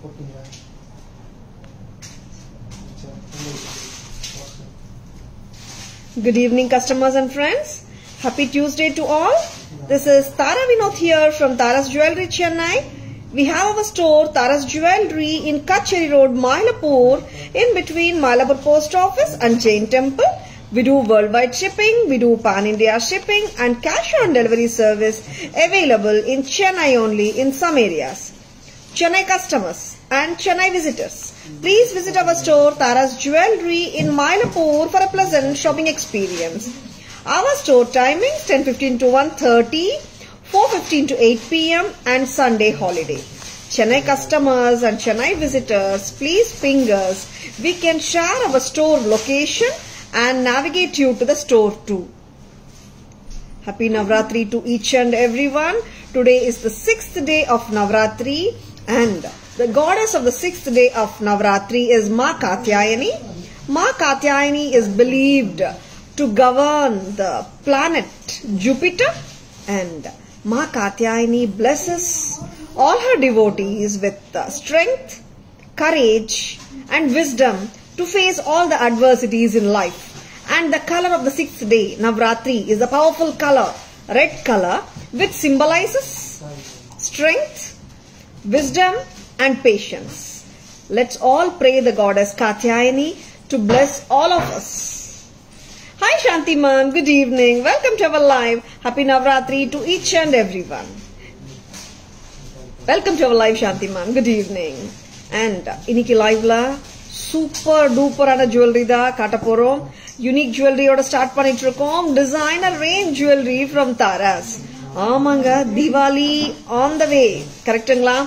போட்டீங்களா சரி, உங்களுக்கு Good evening, customers and friends. Happy Tuesday to all. This is Tara Vinod here from Tara's Jewelry Chennai. We have our store Tara's Jewelry in Kacheri Road, Mylapore, in between Mylapore Post Office and Jain Temple. We do worldwide shipping, we do pan-India shipping and cash on delivery service available in Chennai only in some areas. Chennai customers and Chennai visitors, please visit our store Tara's Jewelry in Mylapore for a pleasant shopping experience. Our store timings 10:15 to 1:30, 4:15 to 8 p.m. and Sunday holiday. Chennai customers and Chennai visitors, please ping us. We can share our store location and navigate you to the store too. Happy Navratri to each and everyone. Today is the sixth day of Navratri and the goddess of the sixth day of Navratri is Ma Katyayani. Ma Katyayani is believed to govern the planet Jupiter and Ma Katyayani blesses all her devotees with uh, strength, courage and wisdom to face all the adversities in life. And the color of the sixth day, Navratri, is a powerful color, red color, which symbolizes strength, wisdom, and patience. Let's all pray the goddess Katyayani to bless all of us. Hi Shanti ma'am, good evening. Welcome to our live. Happy Navratri to each and everyone. Welcome to our live Shanthi ma'am good evening and இன்னைக்கு லைவ்ல super டூப்பரான jewellery தான் காட்ட போறோம் unique ஜுவல்லரியோட start பண்ணிட்டு இருக்கோம் designer range jewellery from Taras ஆமாங்க Diwali on the way கரெக்ட்டுங்களா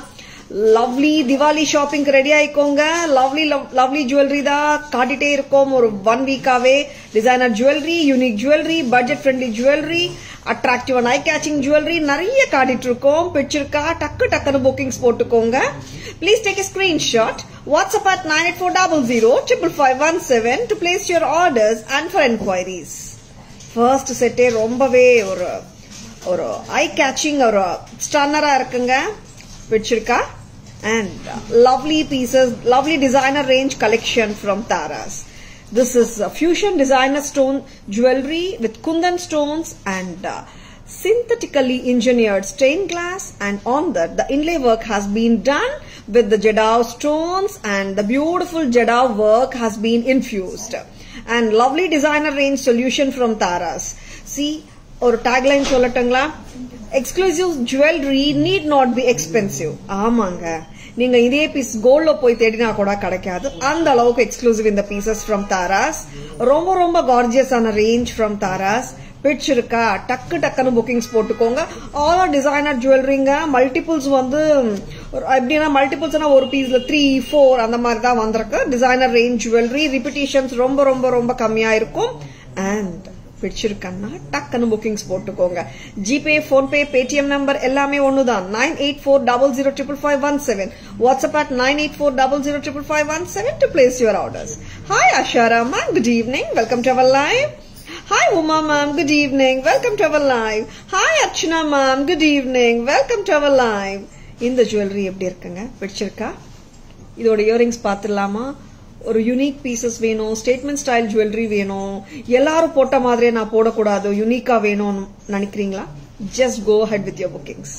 lovely Diwali shopping ready ஆயிக்கோங்க லவ்லி லவ்லி ஜுவல்லரி தான் காட்டிட்டே இருக்கோம் ஒரு ஒன் வீக்காவே designer jewellery unique jewellery budget friendly jewellery attractive and eye catching jewellery நிறைய காட்டிட்டு இருக்கோம் பிடிச்சிருக்கா டக்கு டக்குன்னு புக்கிங்ஸ் போட்டுக்கோங்க please take a screenshot WhatsApp at nine eight four double zero triple five one seven to place your orders and for enquiries first செட்டே ரொம்பவே ஒரு ஒரு ஐ கேச்சிங் ஒரு ஸ்டன்னரா இருக்குங்க பிடிச்சிருக்கா and uh, lovely pieces, lovely designer range collection from Taras. This is uh, fusion designer stone jewelry with kundan stones and uh, synthetically engineered stained glass and on that the inlay work has been done with the Jeddah stones and the beautiful Jeddah work has been infused and lovely designer range solution from Taras. See ஒரு tagline சொல்லட்டுங்களா exclusive jewellery need not be expensive ஆமாங்க நீங்க இதே piece கோல்ட்ல போய் தேடினா கூட கிடைக்காது அந்த அளவுக்கு எக்ஸ்க்ளூசிவ் இந்த பீசஸ் ஃப்ரம் தாராஸ் ரொம்ப ரொம்ப கார்ஜியஸான ரேஞ்ச் ஃப்ரம் தாராஸ் பிடிச்சிருக்கா டக்கு டக்குன்னு புக்கிங்ஸ் போட்டுக்கோங்க ஆல் டிசைனர் ஜுவல்லரிங்க மல்டிபிள்ஸ் வந்து எப்படின்னா மல்டிபிள்ஸ்னா ஒரு பீஸ்ல த்ரீ ஃபோர் அந்த மாதிரி தான் வந்திருக்கு டிசைனர் ரேஞ்ச் ஜுவல்லரி ரிப்பிட்டேஷன்ஸ் ரொம்ப ரொம்ப ரொம்ப கம்மியா இருக்கும் அண்ட் பிடிச்சிருக்கன்னா டக்குன்னு புக்கிங்ஸ் போட்டுக்கோங்க ஜிபே போன்பே பேடிஎம் நம்பர் எல்லாமே ஒண்ணுதான் nine eight four double zero triple five one seven WhatsApp at nine eight four double zero triple five one seven to place your orders hi அஷாராமா good evening welcome to our live hi Uma ma'am good evening welcome to our live hi Archana ma'am good evening welcome to our live இந்த jewellery எப்படி இருக்குங்க பிடிச்சிருக்கா இதோட earrings பார்த்துடலாமா ஒரு unique pieces வேணும் statement style jewellery வேணும் எல்லாரும் போட்ட மாதிரியே நான் போடக்கூடாது யூனிக்கா வேணும்னு நினைக்கிறீங்களா just go ahead with your bookings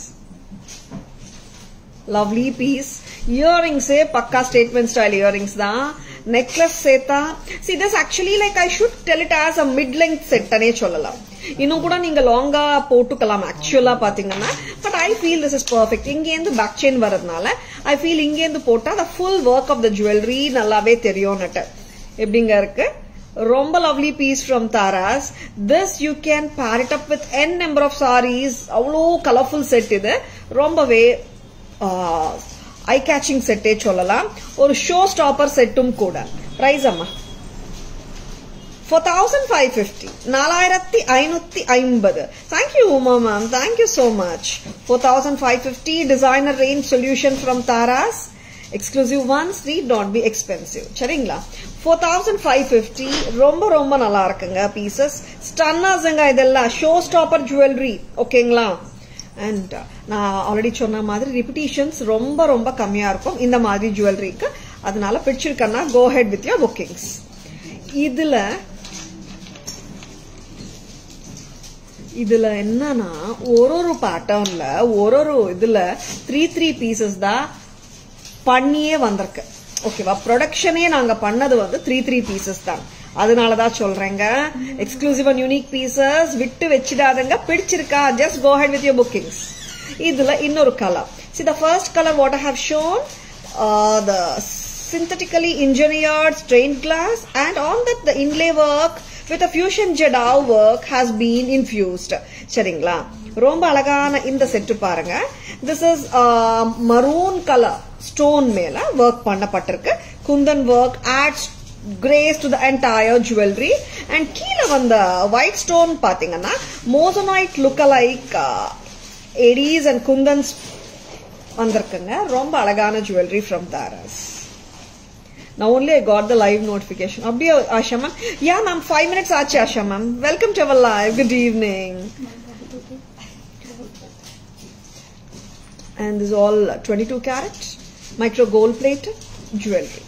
lovely piece இயரிங்ஸே பக்கா ஸ்டேட்மெண்ட் ஸ்டைல் இயரிங்ஸ் தான் நெக்லஸ் சேர்த்தா see this actually like I should tell it as a mid length செட்டனே சொல்லலாம் இன்னும் கூட நீங்க லாங்கா போட்டுக்கலாம் ஆக்சுவலா பாத்தீங்கன்னா but I feel this is perfect இங்கேருந்து பேக் செயின் வரதுனால ஐ ஃபீல் இங்கேருந்து போட்டா the full work of the jewellery நல்லாவே தெரியும்னுட்டு எப்படிங்க இருக்கு ரொம்ப lovely piece from Taras this you can pair it up with n number of saris அவ்வளோ கலர்ஃபுல் செட் இது ரொம்பவே ஐ கேச்சிங் செட்டே சொல்லலாம் ஒரு ஷோ ஸ்டாப்பர் செட்டும் கூட பிரைஸ் அம்மா ஃபோர் தௌசண்ட் ஃபைவ் ஃபிஃப்டி நாலாயிரத்தி ஐநூத்தி ஐம்பது thank you Uma ma'am thank you so much four thousand five fifty designer range solution from Taras exclusive ones need not be expensive சரிங்களா ஃபோர் தௌசண்ட் ஃபைவ் ஃபிஃப்டி ரொம்ப ரொம்ப நல்லா இருக்குங்க பீசஸ் ஸ்டன்னர்ஸுங்க இதெல்லாம் ஷோ ஸ்டாப்பர் ஜுவல்லரி ஓகேங்களா அண்ட் நான் ஆல்ரெடி சொன்ன மாதிரி ரிப்பிட்டேஷன்ஸ் ரொம்ப ரொம்ப கம்மியா இருக்கும் இந்த மாதிரி ஜுவல்லரிக்கு அதனால பிடிச்சிருக்கேன்னா go ahead with your bookings இதுல இதுல என்னன்னா ஒரு ஒரு பேட்டர்ன்ல ஒரு ஒரு இதுல த்ரீ த்ரீ பீசஸ் தான் பண்ணியே வந்திருக்கு ஓகேவா ப்ரொடக்ஷனே நாங்க பண்ணது வந்து த்ரீ த்ரீ பீசஸ் தான் அதனாலதான் சொல்றேங்க எக்ஸ்க்ளூசிவ் அண்ட் யூனிக் பீசஸ் விட்டு வச்சிடாதங்க பிடிச்சிருக்கா just go ahead with your bookings இதுல இன்னொரு colour see the first colour what I have shown the synthetically engineered stained glass and on that the inlay work with a fusion jadao work has been infused சரிங்களா ரொம்ப அழகான இந்த set பாருங்க this is maroon colour stone மேல work பண்ணப்பட்டிருக்கு kundan work adds grace to the entire jewellery and கீழே வந்த white stone பாத்தீங்கன்னா moissanite look like ADs and kundans வந்திருக்குங்க ரொம்ப அழகான jewellery from Taras Now only I got the live notification. அப்படியே Asha ma'am yeah ma'am five minutes ஆச்சு Asha ma'am welcome to our live good evening and this is all 22 carat micro gold plated jewelry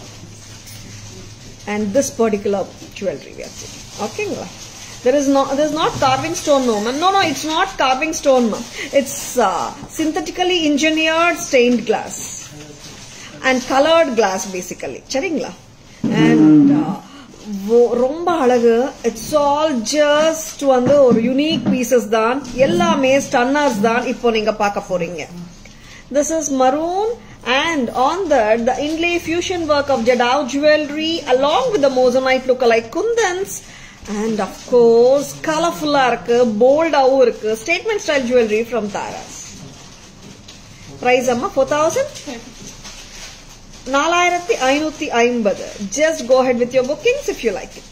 and this particular jewelry we are seeing okayங்களா? there is not there is not carving stone no ma'am no no it's not carving stone ma'am it's uh, synthetically engineered stained glass and colored glass basically சரிங்களா and uh, wo- ரொம்ப அழகு it's all just வந்து ஒரு unique pieces தான் எல்லாமே stunners தான் இப்போ நீங்க பார்க்க போறீங்க this is maroon and on that the inlay fusion work of Jadao jewelry along with the moissanite look-alike kundans and of course colorful இருக்கு போல்டாவும் இருக்கு statement style jewelry from Taras price அம்மா 4000 நாலாயிரத்தி ஐநூத்தி ஐம்பது just go ahead with your bookings if you like it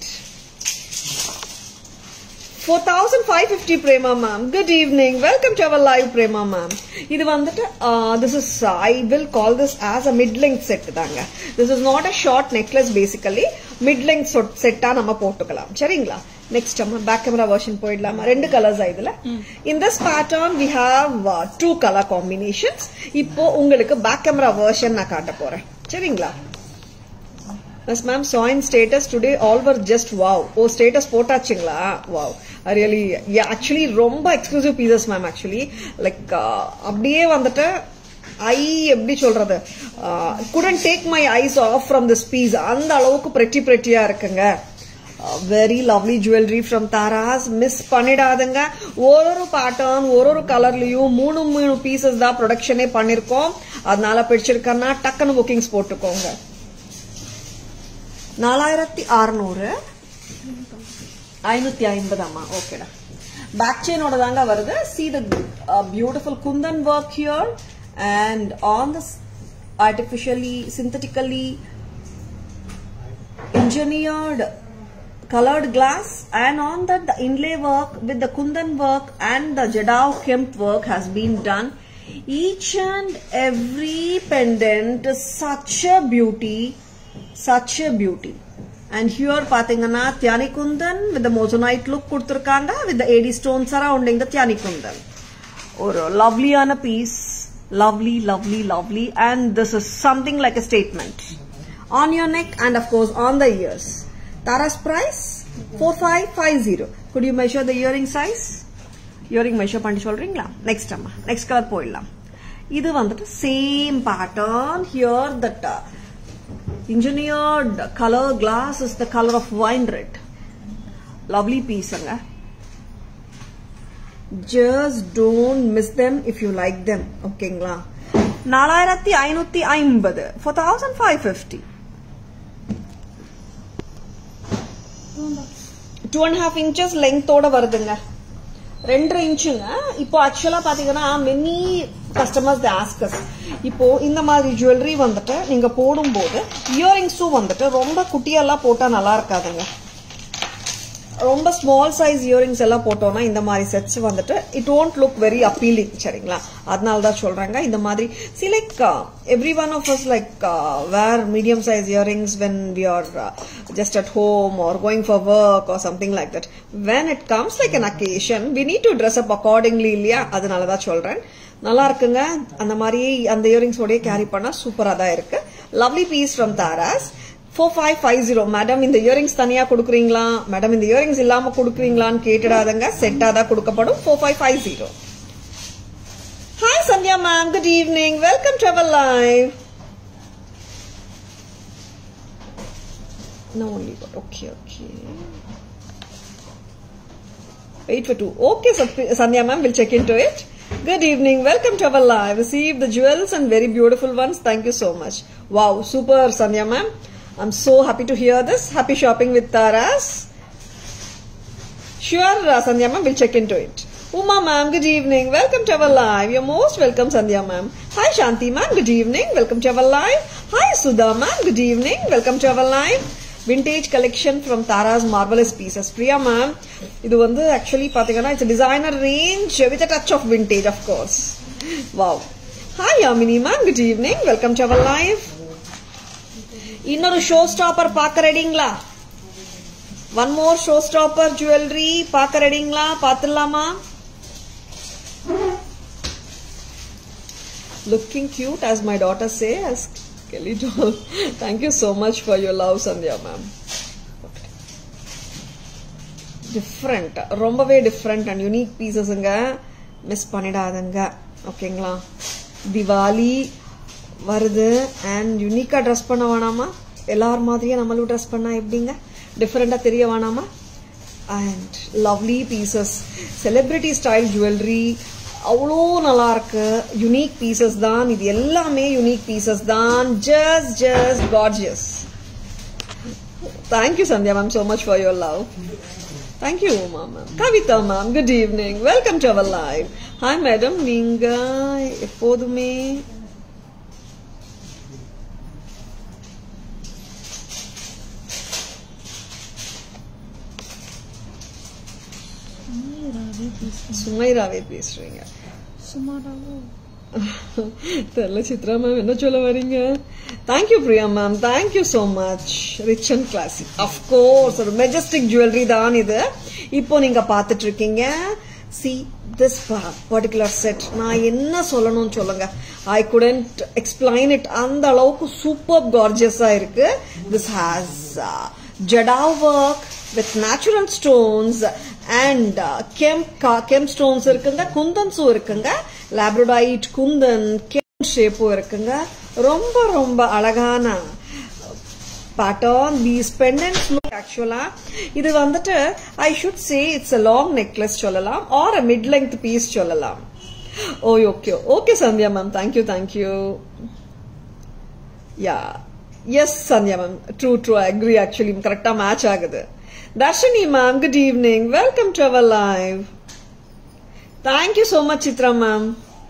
four thousand five fifty Prema ma'am good evening welcome to our live Prema ma'am இது வந்துட்டு this is I will call this as a mid length set தாங்க this is not a short necklace basically mid length செட்டா நம்ம போட்டுக்கலாம் சரிங்களா next நம்ம back camera version போயிடலாமா ரெண்டு கலர்ஸ் இதுல in this pattern we have two colour combinations இப்போ உங்களுக்கு பேக் கேமரா வெர்ஷன் நான் காட்ட போறேன் சரிங்களா எஸ் மேம் சாயின் status today all were just wow oh status போட்டாச்சுங்களா வாவ் ரியலி ஆக்சுவலி ரொம்ப exclusive pieces ma'am actually like அப்படியே வந்துட்டு ஐ எப்படி சொல்றது couldn't take my eyes off from this piece அந்த அளவுக்கு பிரெட்டி பிரெட்டியா இருக்குங்க very lovely jewellery from Taras miss பண்ணிடாதுங்க ஒரு ஒரு பேட்டர்ன் ஒரு ஒரு கலர்லயும் மூணு மூணு பீசஸ் தான் ப்ரொடக்ஷனே பண்ணிருக்கோம் அதனால பிடிச்சிருக்கன்னா டக்குன்னு புக்கிங்ஸ் போட்டுக்கோங்க நாலாயிரத்தி அறுநூறு ஐநூத்தி ஐம்பதாமா ஓகேடா பேக் செயினோட தாங்க வருது see the beautiful kundan work here and on the artificially synthetically engineered colored glass and on that the inlay work with the kundan work and the jadao kemp work has been done each and every pendant is such a beauty such a beauty and here பாத்தீங்கன்னா தியானி Kundan with the moissanite look கொடுத்திருக்காங்க with the AD stones surrounding the தியானி குந்தன் ஒரு லவ்லியான piece lovely lovely lovely and this is something like a statement on your neck and of course on the ears Tara's price 4550 could you measure the earring size earring measure பண்ணி சொல்றீங்களா next அம்மா next colour போயிடலாம் இது வந்துட்டு same pattern here that engineered colour glass is the colour of wine red lovely பீஸுங்க just don't miss them if you like them ஓகேங்களா நாலாயிரத்தி ஐநூத்தி ஐம்பது four thousand five fifty two and half inches லெங்த்தோட வருதுங்க ரெண்டரை இன்ச்சுங்க இப்போ ஆக்சுவலா பாத்தீங்கன்னா மெனி கஸ்டமர்ஸ் ஆஸ்கஸ் இப்போ இந்த மாதிரி ஜுவல்லரி வந்துட்டு நீங்க போடும்போது இயரிங்ஸும் வந்துட்டு ரொம்ப குட்டியெல்லாம் போட்டா நல்லா இருக்காதுங்க ரொம்ப ஸ்மால் சைஸ் இயரிங்ஸ் எல்லாம் போட்டோம்னா இந்த மாதிரி செட்ஸ் வந்துட்டு it won't look very appealing சரிங்களா அதனால தான் சொல்றாங்க இந்த மாதிரி see like every one of us like wear medium size earrings when we are just at home or going for work or something like that when it comes like an occasion we need to dress up accordingly இல்லையா அதனால தான் சொல்றேன் நல்லா இருக்குங்க அந்த மாதிரி அந்த earrings உடைய கேரி பண்ணா சூப்பரா தான் இருக்கு lovely piece from Taras four five five zero madam இந்த இயரிங்ஸ் தனியா கொடுக்குறீங்களா மேடம் இந்த இயரிங்ஸ் இல்லாம கொடுக்குறீங்களான்னு கேட்டுடாதங்க செட்டா தான் கொடுக்கப்படும் four five five zero hi Sandhya ma'am good evening welcome ட்ரெவல் live No, only one. Okay, okay. Wait for two. Okay, Sat- Sandhya ma'am, we'll check into it. Good evening. Welcome to our live. Receive the jewels and very beautiful ones. Thank you so much. Wow, super, Sandhya ma'am. I'm so happy to hear this. Happy shopping with Taras. Sure, uh, Sandhya ma'am, we'll check into it. Uma ma'am, good evening. Welcome to our live. You're most welcome, Sandhya ma'am. Hi, Shanti ma'am, good evening. Welcome to our live. Hi, Sudha ma'am, good evening. Welcome to our live. Vintage collection from Tara's marvelous pieces. Priya ma'am, இது வந்து actually பாத்தீங்கன்னா it's a designer range with a touch of vintage, of course. Wow. Hi, Yamini ma'am, good evening. Welcome to our live. இன்னொரு show stopper பார்க்க ரெடிங்களா one more show stopper jewellery பார்க்க ரெடிங்களா பார்த்துடலாமா looking cute as my daughter say as Kelly doll. Thank you so much for your love, Sandhya ma'am. Different ரொம்பவே different and unique பீசஸுங்க miss பண்ணிடாதுங்க ஓகேங்களா திவாலி வருது அண்ட் யூனிக்காக ட்ரெஸ் பண்ண வேணாமா எல்லார் மாதிரியே நம்மளும் ட்ரெஸ் பண்ணா எப்படிங்க டிஃப்ரெண்டாக தெரிய வேணாமா and lovely pieces celebrity style jewellery அவ்வளோ நல்லா இருக்கு யுனிக் பீசஸ் தான் இது எல்லாமே யுனிக் பீசஸ் தான் just just gorgeous thank you Sandhya ma'am so much for your love Thank you, Uma ma'am. Kavita ma'am, good evening. Welcome to our live. Hi, madam. நீங்க எப்போதுமே சுமைராவே பேசுறீங்க சுமாராவோ தெரியல சித்ரா மேம் என்ன சொல்ல வரீங்க thank you Priya ma'am thank you so much rich and classic of course ஒரு majestic jewellery தான் இது இப்போ நீங்க பார்த்துட்டு இருக்கீங்க சி திஸ் பர்டிகுலர் செட் நான் என்ன சொல்லணும்னு சொல்லுங்க ஐ குடன்ட் எக்ஸ்பிளைன் இட் அந்த அளவுக்கு சூப்பர் கார்ஜியஸா இருக்கு this has jadau work with natural stones and gem gem stones இருக்குங்க குந்தன்ஸும் இருக்குங்க லேப்ரோடைட் குந்தன் கெம் ஷேப்பும் இருக்குங்க ரொம்ப ரொம்ப அழகான பேட்டர்ன் தீஸ் பெண்டன்ஸ் லுக் ஆக்சுவலா இது வந்துட்டு I should say it's a long necklace சொல்லலாம் or a mid length piece சொல்லலாம் oh okay okay Sandhya ma'am thank you thank you yeah yes Sandhya ma'am true true agree actually கரெக்டா மேட்ச் ஆகுது Darshini ma'am good evening welcome to our live thank you so much Chitra ma'am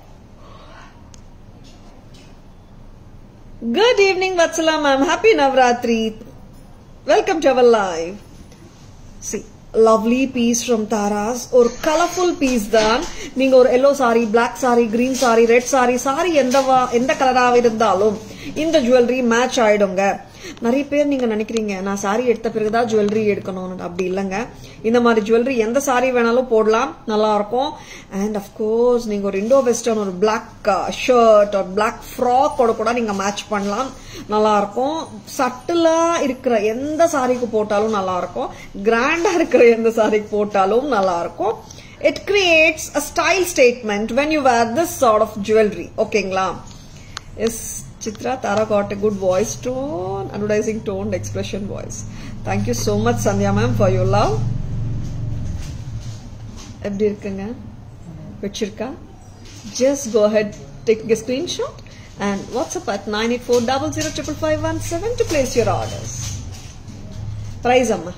good evening Vatsala ma'am happy Navratri welcome to our live see lovely piece from Taras ஒரு colourful piece தான் நீங்க ஒரு yellow sari black sari green sari red sari sari எந்த எந்த கலராக இருந்தாலும் இந்த ஜுவல்லரி மேட்ச் ஆயிடுங்க நிறைய பேர் நீங்க நினைக்கிறீங்க நான் சாரி எடுத்த பிறகுதான் ஜுவல்லரி எடுக்கணும்னு அப்படி இல்லைங்க இந்த மாதிரி ஜுவல்லரி எந்த சாரி வேணாலும் போடலாம் நல்லா இருக்கும் அண்ட் அஃப்கோர்ஸ் நீங்க ஒரு இண்டோ வெஸ்டர்ன் ஒரு பிளாக் ஷர்ட் ஒரு பிளாக் ஃப்ராக்கோட கூட நீங்க மேட்ச் பண்ணலாம் நல்லா இருக்கும் சட்டிலா இருக்கிற எந்த சாரிக்கு போட்டாலும் நல்லா இருக்கும் கிராண்டா இருக்கிற எந்த சாரிக்கு போட்டாலும் நல்லா இருக்கும் it creates a style statement when you wear this sort of jewellery ஓகேங்களா yes Chitra Tara got a good voice tone, advertising toned expression voice. Thank you so much, Sandhya ma'am, for your love. எப்படி இருக்குங்க வச்சிருக்கா just go ahead take a screenshot and WhatsApp at 984005517 to place your orders. Price அம்மா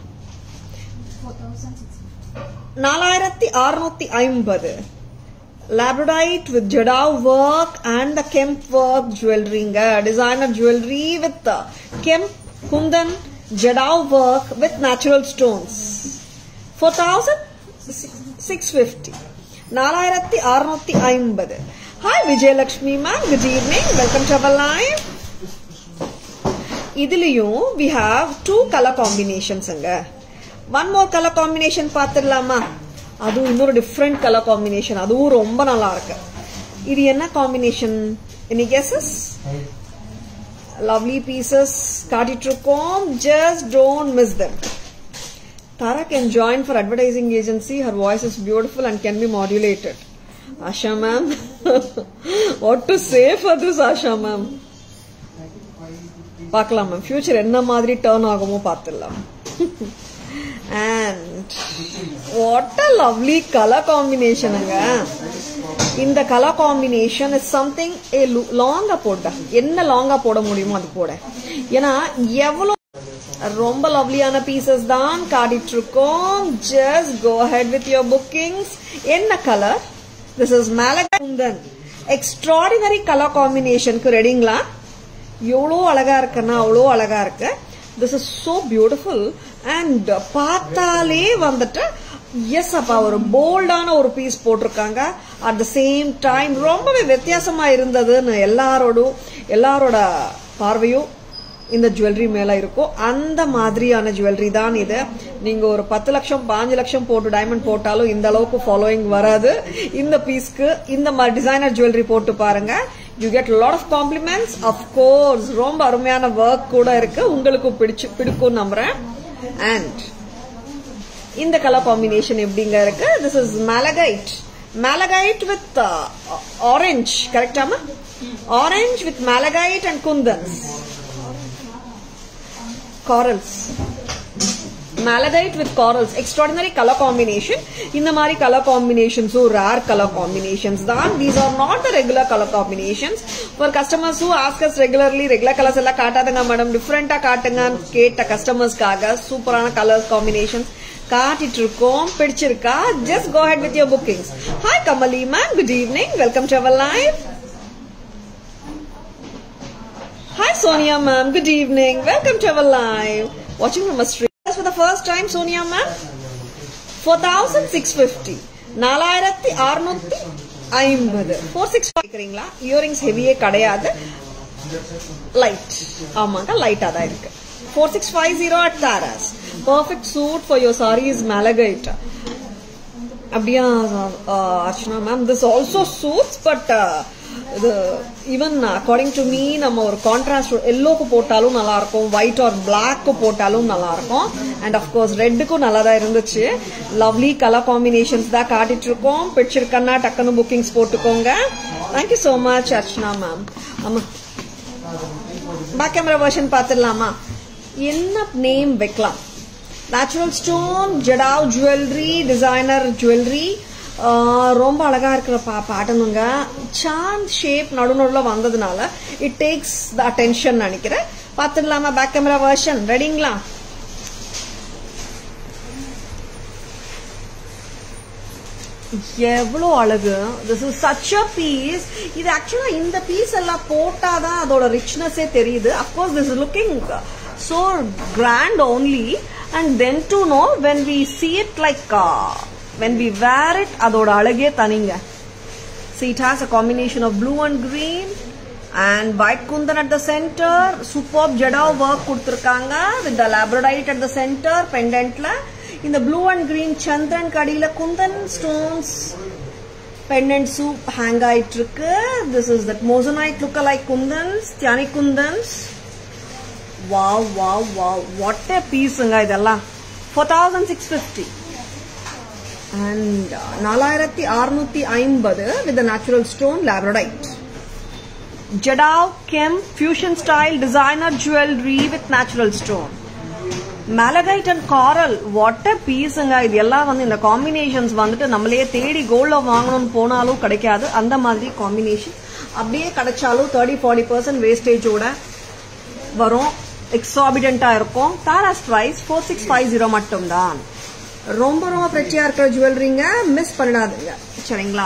நாலாயிரத்தி அறுநூத்தி ஐம்பது labradorite with jadao work and the kemp work jewelry designer jewelry with the kemp kundan jadao work with natural stones four thousand six fifty நாலாயிரத்தி அறுநூத்தி ஐம்பது hi Vijayalakshmi ma'am good evening welcome to our live இதுலயும் we have two colour காம்பினேஷன்ஸுங்க one more colour combination பார்த்துடலாமா அதுவும் இன்னொரு different colour combination அதுவும் ரொம்ப நல்லா இருக்கு இது என்ன combination any guesses lovely pieces காட்டிட்டு இருக்கோம் just don't miss them Tara can join for advertising agency. Her voice is beautiful and can be modulated. Asha ma'am, what to say for this Asha ma'am? பார்க்கலாம் ma'am future என்ன மாதிரி turn ஆகுமோ பார்த்துடலாம் and what a lovely colour காம்பினேஷனுங்க இந்த colour combination is something ஏ லாங்கா போட்டா என்ன லாங்கா போட முடியுமோ அது போட ஏன்னா எவ்வளவு ரொம்ப லவ்லியான பீசஸ் தான் காட்டிட்டு இருக்கோம் just go ahead with your bookings என்ன கலர் திஸ் இஸ் மேலகுந்தன் எக்ஸ்ட்ராடினரி கலர் காம்பினேஷனுக்கு ரெடிங்களா எவ்வளோ அழகா இருக்குன்னா அவ்வளோ அழகா இருக்கு this is so beautiful and பார்த்தாலே வந்துட்டு எஸ் அப்பா ஒரு போல்டான ஒரு பீஸ் போட்டிருக்காங்க அட் த சேம் டைம் ரொம்பவே வித்தியாசமா இருந்ததுன்னு எல்லாரோடும் எல்லாரோட பார்வையும் இந்த ஜுவல்லரி மேல இருக்கும் அந்த மாதிரியான ஜுவல்லரி தான் இது நீங்க ஒரு பத்து லட்சம் பாஞ்சு லட்சம் போட்டு டைமண்ட் போட்டாலும் இந்த அளவுக்கு ஃபாலோயிங் வராது இந்த பீஸ்க்கு இந்த மாதிரி டிசைனர் ஜுவல்லரி போட்டு பாருங்க you get lot of compliments course ரொம்ப அருமையான ஒர்க் கூட இருக்கு உங்களுக்கும் பிடிச்சு பிடிக்கும் நம்புறேன் அண்ட் இந்த கலர் காம்பினேஷன் எப்படிங்க இருக்கு this is malachite malachite with orange கரெக்டாமா orange with malachite and kundans corals malachite with corals extraordinary color combination இந்த மாதிரி color combinations rare color combinations தான் these are not the regular color combinations for customers who ask us regularly regular colors எல்லாம் காட்டாதுங்க madam டிஃப்ரெண்டா காட்டுங்க கேட்ட கஸ்டமர்ஸ்க்காக சூப்பரான colours combinations காட்டிட்டு இருக்கோம் பிடிச்சிருக்கா just go ahead with your bookings hi Kamali ma'am good evening welcome to our live Hi Sonia ma'am, good evening. Welcome to our live. Watching from a stream. For the first time, Sonia ma'am, 4650. நாலாயிரத்தி அறுநூத்தி ஐம்பது four six கேக்குறீங்களா earrings ஹெவியே கிடையாது light ஆமாங்க லைட்டா தான் இருக்கு four six five zero at Taras perfect suit for your saris malachite அப்படியா Archana ma'am this also suits but இது ஈவன் அக்கார்டிங் டு மீ நம்ம ஒரு கான்ட்ராஸ்ட் எல்லோக்கு போட்டாலும் நல்லா இருக்கும் ஒயிட் ஆர் பிளாக்கு போட்டாலும் நல்லா இருக்கும் அண்ட் அஃப்கோர்ஸ் ரெட்டுக்கும் நல்லா தான் இருந்துச்சு லவ்லி கலர் காம்பினேஷன்ஸ் தான் காட்டிட்டு இருக்கோம் பிடிச்சிருக்கன்னா டக்குன்னு புக்கிங்ஸ் போட்டுக்கோங்க thank you so much Archana ma'am ஆமா பேக் கேமரா வெர்ஷன் பார்த்துடலாமா என்ன நேம் வைக்கலாம் natural stone jadau jewellery designer jewellery ரொம்ப அழகா இருக்கிற பா பேட்டர்னுங்க சாந்த் ஷேப் நடு நடுவில் வந்ததுனால இட் டேக்ஸ் த அட்டென்ஷன் நினைக்கிறேன் பார்த்துடலாமா பேக் கேமரா வெர்ஷன் ரெடிங்களா எவ்வளோ அழகு this is such a piece இது ஆக்சுவலா இந்த பீஸ் எல்லாம் போட்டாதான் அதோட ரிச்னஸே தெரியுது of course this is looking so grand only and then to know when we see it like uh, when we wear it அதோட அழகே தனிங்க see it has a combination of blue and green and white kundan at the center superb jada work கொடுத்திருக்காங்க with the labradorite at the center pendantல இந்த blue and green Chandran கடியில Kundan stones pendant soup hang ஆயிட்டு இருக்கு this is that moissanite look alike kundans தியானி kundans wow wow wow what a பீஸுங்க இதெல்லாம் four thousand six fifty and நாலாயிரத்தி அறுநூத்தி ஐம்பது with natural stone labradorite jadau gem fusion style designer jewellery with natural stone malachite and coral what a பீஸுங்க இது எல்லாம் வந்து இந்த காம்பினேஷன்ஸ் வந்துட்டு நம்மளே தேடி கோல்ட்ல வாங்கணும்னு போனாலும் கிடைக்காது அந்த மாதிரி காம்பினேஷன் அப்படியே கிடைச்சாலும் தேர்ட்டி ஃபார்ட்டி பர்சன்ட் வேஸ்டேஜோட வரும் எக்ஸாபிடண்டா இருக்கும் Taras price four six five zero மட்டும் தான் ரொம்ப ரொம்ப பிரச்சியா இருக்கிற ஜுவல்லரிங்க மிஸ் பண்ணிடாதீங்க சரிங்களா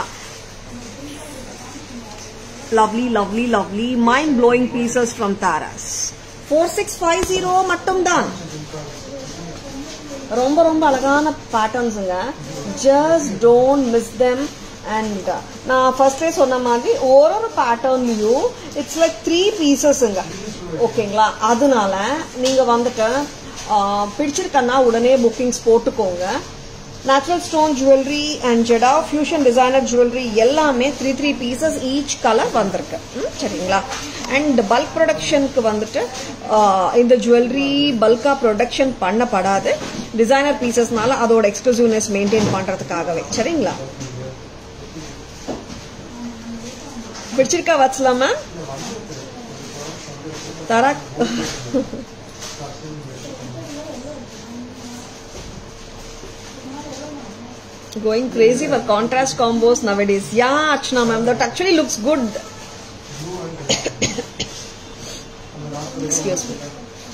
lovely lovely lovely mind blowing pieces from Taras four six five zero மட்டும் தான் ரொம்ப ரொம்ப அழகான பேட்டர்ன்ஸுங்க just don't miss them and நான் ஃபர்ஸ்டே சொன்ன மாதிரி ஒரு ஒரு பேட்டர்ன்லயும் இட்ஸ் லைக் த்ரீ பீசஸ்ங்க ஓகேங்களா அதனால நீங்க வந்துட்டு ஆஹ், பிடிச்சிருக்கன்னா உடனே புக்கிங்ஸ் போட்டுக்கோங்க natural stone jewellery and jadau fusion designer jewellery எல்லாமே three three pieces each colour வந்திருக்கு ம், சரிங்களா அண்ட் பல்க் ப்ரொடக்ஷனுக்கு வந்துட்டு ஆஹ், இந்த ஜுவல்லரி பல்கா ப்ரொடக்ஷன் பண்ணப்படாது டிசைனர் பீசஸ்னால அதோட எக்ஸ்க்ளூசிவ்னஸ் மெயின்டைன் பண்றதுக்காகவே சரிங்களா பிடிச்சிருக்கா வச்சலாம் ma'am Tara going crazy for contrast combos nowadays. Yeah, Achna ma'am, that actually looks good. Excuse me.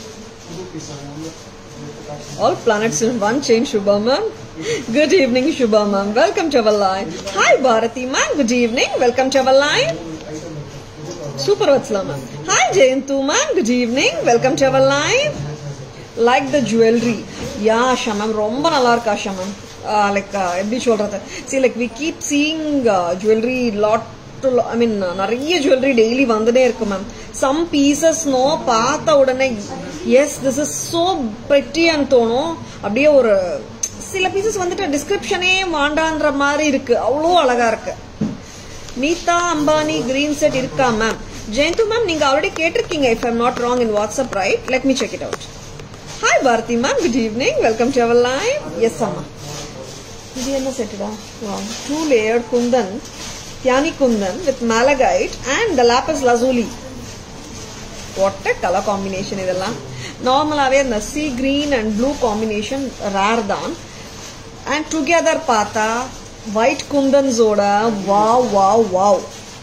All planets in one chain, Shubha ma'am. Good evening, Shubha ma'am. Welcome to our line. Hi, Bharati ma'am. Good evening. Welcome to our line. Super Vatsala ma'am. Hi, Jayantu ma'am. Good evening. Welcome to our line. Like the jewellery yeah Asha ma'am ரொம்ப நல்லா இருக்கு Asha ma'am like எப்படி சொல்றது see like we keep seeing jewellery lot I mean நிறைய jewellery daily வந்துட்டே இருக்கு ma'am some pieces no பார்த்த உடனே எஸ் திஸ் இஸ் சோ பெட்டின்னு தோணும் அப்படியே ஒரு சில பீசஸ் வந்துட்டு டிஸ்கிரிப்ஷனே வாண்டான்ற மாதிரி இருக்கு அவ்வளோ அழகா இருக்கு நீதா அம்பானி கிரீன் செட் இருக்கா மேம் ஜெயந்து மேம் நீங்க ஆல்ரெடி கேட்டிருக்கீங்க if I'm not wrong in WhatsApp right let me check it out hi Bharathi ma'am good evening welcome to our live yes அம்மா இது என்ன செட்டுடா டூ லேயர் குந்தன் தியானி kundan with malachite and lapis lazuli what colour combination இதெல்லாம் நார்மலாவே இந்த see green and blue combination rare தான் and together பார்த்தா ஒயிட் குந்தன்ஸோட wow wow wow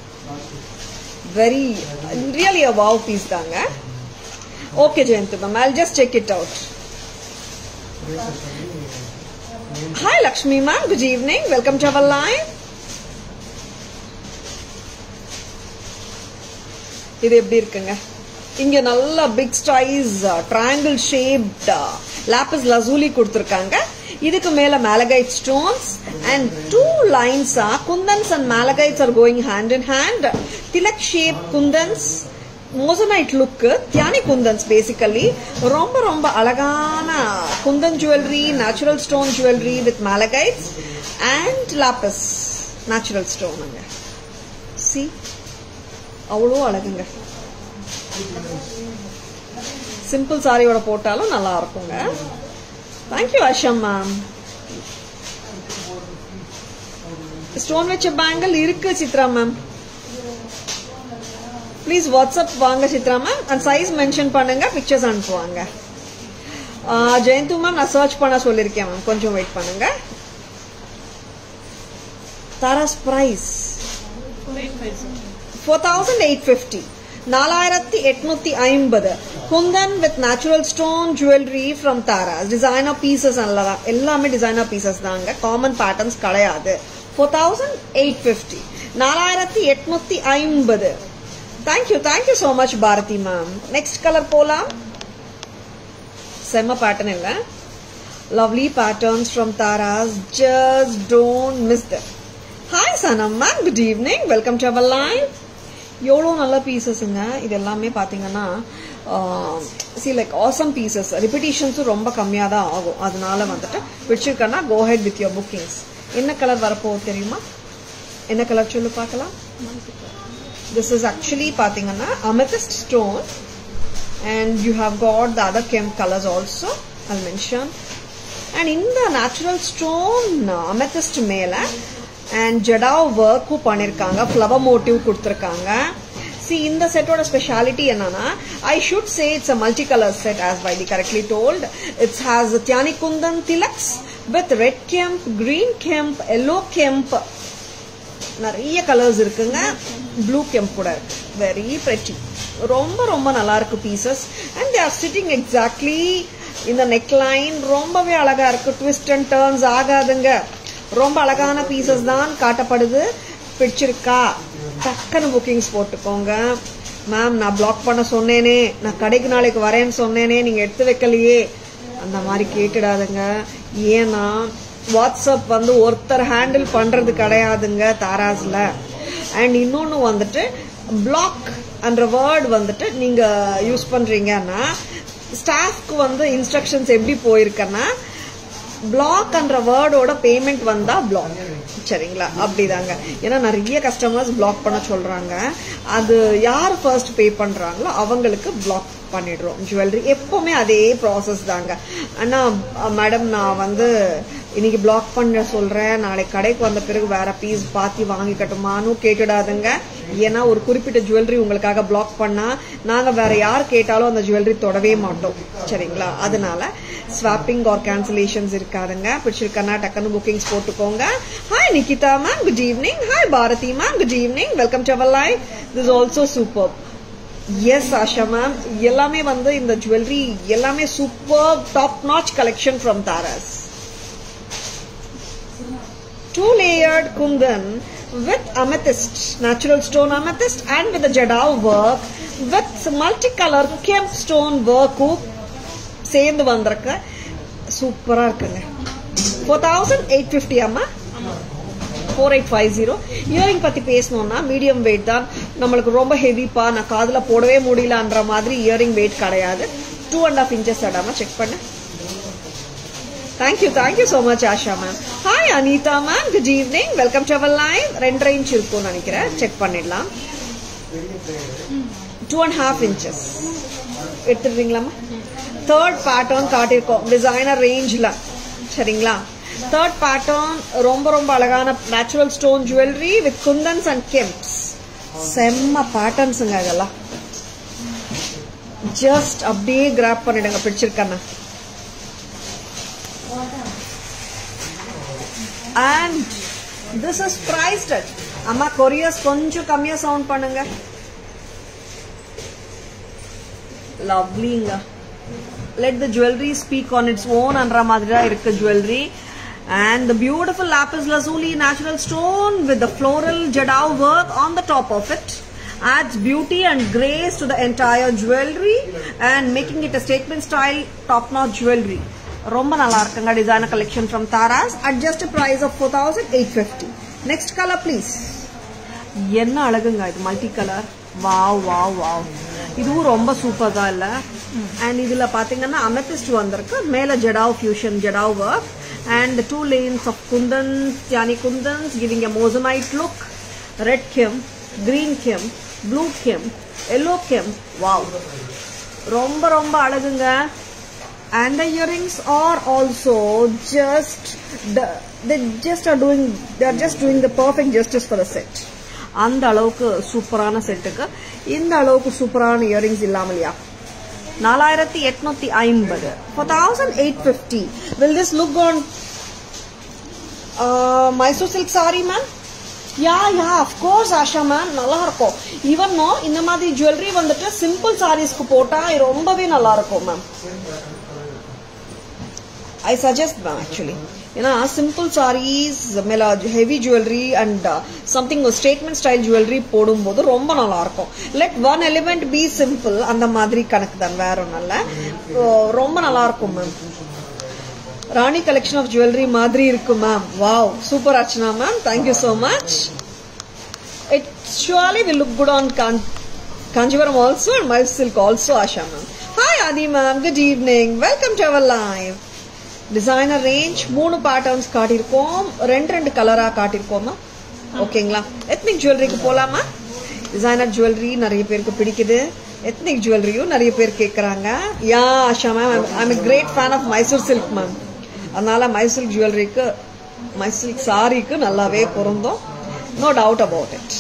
very really a wow piece தாங்க okay Jayanth ma'am I just check it out hi Lakshmi ma'am good evening welcome to our line இது எப்படி இருக்குங்க இங்க நல்ல big ஸ்டைஸ் ட்ரையாங்கிள் ஷேப்ட் லாப்பஸ் லசூலி கொடுத்துருக்காங்க இதுக்கு மேல malachite stones and two lines kundans and malachites are going hand in hand tilak shape kundans moissanite look தியானி குந்தன்ஸ் பேசிக்கலி ரொம்ப ரொம்ப அழகான kundan jewellery natural stone jewellery with malachites and லாப்பஸ் natural ஸ்டோனுங்க சி அவ்வளோ அழகுங்க சிம்பிள் சாரியோட போட்டாலும் நல்லா இருக்குங்க தேங்க்யூ ஆஷா மேம் ஸ்டோன் வச்ச பேங்கிள் இருக்கு சித்ரா மேம் ப்ளீஸ் வாட்ஸ்அப் வாங்க சித்ரா மேம் அந்த சைஸ் மென்ஷன் பண்ணுங்க பிக்சர்ஸ் அனுப்புவாங்க ஆஹ் ஜெயந்து மேம் நான் சர்ச் பண்ண சொல்லியிருக்கேன் மேம் கொஞ்சம் வெயிட் பண்ணுங்க Taras price four thousand eight fifty நாலாயிரத்தி எட்நூத்தி ஐம்பது kundan with natural stone jewellery from Taras designer pieces அல்லவா எல்லாமே டிசைனர் பீசஸ் தாங்க காமன் பேட்டர்ன்ஸ் கிடையாது ஃபோர் தௌசண்ட் எயிட் ஃபிஃப்டி நாலாயிரத்தி எட்நூத்தி ஐம்பது thank you thank you so much Bharathi ma'am next colour போலாம் செம்ம பேட்டர்ன் இல்ல lovely patterns from Taras just don't miss the hi Sanam ma'am good evening welcome to our live எவ்வளோ நல்ல பீசஸுங்க இது எல்லாமே பார்த்தீங்கன்னா சி லைக் ஆசம் பீசஸ் ரிப்பிட்டேஷன்ஸும் ரொம்ப கம்மியாக தான் ஆகும் அதனால வந்துட்டு பிடிச்சிருக்கேன்னா go ahead with your bookings என்ன கலர் வரப்போகுது தெரியுமா என்ன கலர் சொல்லு பார்க்கலாம் திஸ் இஸ் ஆக்சுவலி பார்த்தீங்கன்னா amethyst stone and you have got the other gem colours also I mention and இந்த நேச்சுரல் ஸ்டோன் அமெத்திஸ்ட் மேல அண்ட் ஜடாவ் ஒர்க்கும் பண்ணிருக்காங்க ஃப்ளவர் மோட்டிவ் கொடுத்துருக்காங்க சி இந்த செட்டோட ஸ்பெஷாலிட்டி என்னன்னா I should say it's a multi colour set as வைடி correctly told it's has தியானி kundan tilaks with red kemp green kemp yellow kemp நிறைய கலர்ஸ் இருக்குங்க ப்ளூ கெம்ப் கூட இருக்கு வெரி pretty ரொம்ப ரொம்ப நல்லா இருக்கு pieces and they are sitting exactly இந்த நெக் லைன் ரொம்பவே அழகா இருக்கு ட்விஸ்ட் அண்ட் டர்ன்ஸ் ஆகாதுங்க ரொம்ப அழகான பீசஸ் தான் காட்டப்படுது பிடிச்சிருக்கா டக்குன்னு புக்கிங்ஸ் போட்டுக்கோங்க மேம் நான் பிளாக் பண்ண சொன்னேனே நான் கடைக்கு நாளைக்கு வரேன்னு சொன்னேனே நீங்க எடுத்து வைக்கலையே அந்த மாதிரி கேட்டுடாதுங்க ஏன்னா வாட்ஸ்அப் வந்து ஒருத்தர் ஹேண்டில் பண்றது கிடையாதுங்க தாராஸ்ல அண்ட் இன்னொன்று வந்துட்டு பிளாக் என்ற வேர்ட் வந்துட்டு நீங்க யூஸ் பண்றீங்கன்னா ஸ்டாஃப்க்கு வந்து இன்ஸ்ட்ரக்ஷன்ஸ் எப்படி போயிருக்கன்னா பிளாக் என்ற வேர்டோட பேமெண்ட் வந்தா பிளாக் சரிங்களா அப்படிதாங்க ஏன்னா நிறைய கஸ்டமர்ஸ் பிளாக் பண்ண சொல்றாங்க அது யார் ஃபர்ஸ்ட் பே பண்றாங்களோ அவங்களுக்கு பிளாக் பண்ணிடுறோம் ஜுவல்லரி எப்பவுமே அதே ப்ராசஸ் தாங்க ஆனா மேடம் நான் வந்து இன்னைக்கு பிளாக் பண்ண சொல்றேன் நாளைக்கு கடைக்கு வந்த பிறகு வேற பீஸ் பாத்தி வாங்கிக்கட்டுமான்னு கேட்டுடாதுங்க ஏன்னா ஒரு குறிப்பிட்ட ஜுவல்லரி உங்களுக்காக பிளாக் பண்ணா நாங்க வேற யார் கேட்டாலும் அந்த ஜுவல்லரி தொடவே மாட்டோம் சரிங்களா அதனால ஸ்வாப்பிங் ஆர் கேன்சலேஷன்ஸ் இருக்காதுங்க பிடிச்சிருக்கனா டக்குன்னு புக்கிங்ஸ் போட்டுக்கோங்க hi Nikita ma'am good evening hi Bharathi ma'am good evening welcome to our live this also super yes Asha ma'am எல்லாமே வந்து இந்த ஜுவல்லரி எல்லாமே super top notch collection from Taras two layered kundan with amethyst, natural stone amethyst and with the jadao work with multicolor kemp stone work சேர்ந்து வந்திருக்கு சூப்பரா இருக்குங்க four thousand eight fifty அம்மா four eight five zero earring பத்தி பேசணும்னா medium wait தான் நம்மளுக்கு ரொம்ப ஹெவிப்பா நான் காதுல போடவே முடியலன்ற மாதிரி இயரிங் வெயிட் கிடையாது டூ அண்ட் ஆஃப் இன்ச்சஸ் அடாம செக் பண்ணு thank you thank you so much Asha ma'am hi Anitha ma'am good evening welcome to our live ரெண்டரை இன்ச் இருக்கும்னு நினைக்கிறேன் செக் பண்ணிடலாம் டூ அண்ட் ஹாஃப் இன்ச்சஸ் எடுத்துடுறீங்களாம்மா தேர்ட் பேட்டர்ன் காட்டியிருக்கோம் டிசைனர் ரேஞ்சில் சரிங்களா தேர்ட் பேட்டர்ன் ரொம்ப ரொம்ப அழகான natural stone jewellery with kundans and kemps செம்ம பேட்டர்ன்ஸுங்க இதெல்லாம் ஜஸ்ட் அப்படியே கிராப் பண்ணிடுங்க பிடிச்சிருக்கண்ணா அண்ட் திஸ் இஸ் பிரைஸ்ட் அம்மா கொரியர்ஸ் கொஞ்சம் கம்மியா சவுண்ட் பண்ணுங்க லவ்லிங்க let the jewellery speak on its own அன்ற மாதிரி தான் இருக்கு jewellery and the beautiful lapis lazuli natural stone with the floral jadau work on the top of it adds beauty and grace to the entire jewelry and making it a statement style top notch jewelry ரொம்ப நல்லா இருக்குங்க designer collection from Taras at just price of four thousand eight fifty next colour please என்ன அழகுங்க இது multi colour wow wow wow இதுவும் ரொம்ப super தான் இல்ல அண்ட் இதுல பாத்தீங்கன்னா அமெத்திஸ்ட் வந்திருக்கு மேல jadau fusion jadau work and two lanes of kundans யானி kundans giving a moissanite look red gem green gem blue gem yellow gem wow ரொம்ப ரொம்ப அழகுங்க and the earrings are also just the, they just are doing they are just doing the perfect justice for the set அந்த அளவுக்கு சூப்பரான செட்டுக்கு இந்த அளவுக்கு சூப்பரான இயரிங்ஸ் இல்லாமலையா நாலாயிரத்தி எட்நூத்தி ஐம்பது four thousand eight fifty will this look on Mysore silk sari ma'am yeah yeah of course Asha ma'am நல்லா இருக்கும் ஈவன் இந்த மாதிரி ஜுவல்லரி வந்துட்டு சிம்பிள் சாரீஸ்க்கு போட்டா ரொம்பவே நல்லா இருக்கும் ma'am I suggest ma'am actually ஏன்னா சிம்பிள் சாரீஸ் மேல heavy jewellery and something statement style jewellery போடும்போது ரொம்ப நல்லா இருக்கும் let one element be simple அந்த மாதிரி கணக்கு தான் வேற ஒன்றும் இல்லை ரொம்ப நல்லா இருக்கும் ma'am Rani collection of jewellery மாதிரி இருக்கு ma'am wow super Archana ma'am thank you so much it surely will look good on Kanchipuram also and my silk also Asha ma'am hi Aadhi ma'am good evening welcome to our live designer range மூணு patterns காட்டியிருக்கோம் ரெண்டு ரெண்டு கலரா காட்டியிருக்கோமா ஓகேங்களா ethnic ஜுவல்லரிக்கு போலாமா designer jewellery நிறைய பேருக்கு பிடிக்குது எத்னிக் ஜுவல்லரியும் நிறைய பேர் கேட்குறாங்க yeah Asha ma'am I'm great fan of Mysore silk ma'am அதனால மைசூர் ஜுவல்லரிக்கு மைசூர் சாரிக்கு நல்லாவே பொருந்தும் நோ டவுட் அபவுட் இட்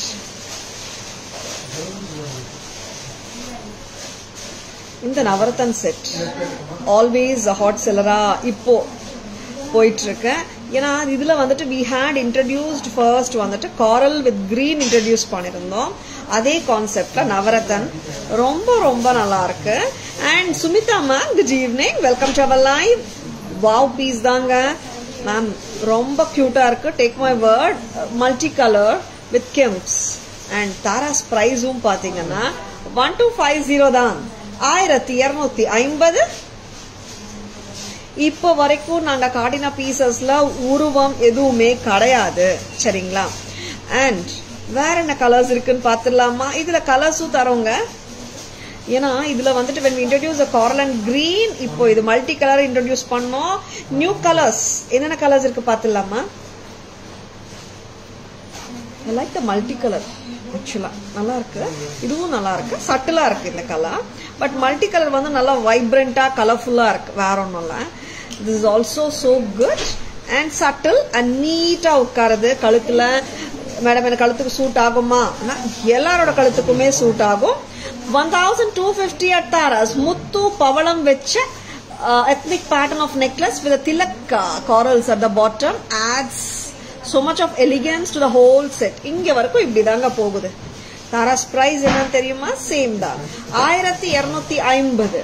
இந்த நவரத்தன் செட் ஆல்வேஸ் ஹாட் செல்லரா இப்போ போயிட்டு இருக்கேன் ஏன்னா இதுல வந்துட்டு வி ஹேட் இன்ட்ரடியூஸ்ட் ஃபர்ஸ்ட் வந்துட்டு காரல் வித் கிரீன் இன்ட்ரடியூஸ் பண்ணியிருந்தோம் அதே கான்செப்ட்ல நவரத்தன் ரொம்ப ரொம்ப நல்லா இருக்கு and Sumitha ma'am good evening welcome to our live wow piece தாங்க மேம் ரொம்ப கியூட்டா இருக்கு take my word multi colour with kemps and Taras பிரைஸும் பாத்தீங்கன்னா ஒன் டூ ஃபைவ் ஜீரோ தான் ஆயிரத்தி இருநூத்தி ஐம்பது இப்போ வரைக்கும் நாங்க காட்டின பீசஸ்ல உருவம் எதுவுமே கிடையாது சரிங்களா அண்ட் வேற என்ன கலர்ஸ் இருக்குன்னு பார்த்துடலாமா இதுல கலர்ஸும் தரோங்க ஏன்னா இதுல வந்துட்டு when we introduce the coral and green இப்போ இது மல்டி கலர் இன்ட்ரோடியூஸ் பண்ணோம் நியூ கலர்ஸ் என்னென்ன கலர்ஸ் இருக்கு பார்த்துடலாமா I like the multi colour ஆக்சுவலா நல்லா இருக்கு இதுவும் நல்லா இருக்கு சட்டிலா இருக்கு இந்த கலர் பட் மல்டி கலர் வந்து நல்லா வைப்ரண்டா கலர்ஃபுல்லா இருக்கு வேற ஒன்றும் இல்லை this is also so good and subtle and நீட்டா உட்காருது கழுத்துல மேடம் எனக்கு கழுத்துக்கு சூட் ஆகுமா ஆனா எல்லாரோட கழுத்துக்குமே சூட் ஆகும் one thousand two fifty at Taras முத்து பவளம் வச்ச ethnic pattern of necklace with tilak corals at the bottom adds so much of elegance to the whole set இங்க வரைக்கும் இப்படிதாங்க போகுது தாராஸ் பிரைஸ் என்னன்னு தெரியுமா சேம் தான் ஆயிரத்தி இருநூத்தி ஐம்பது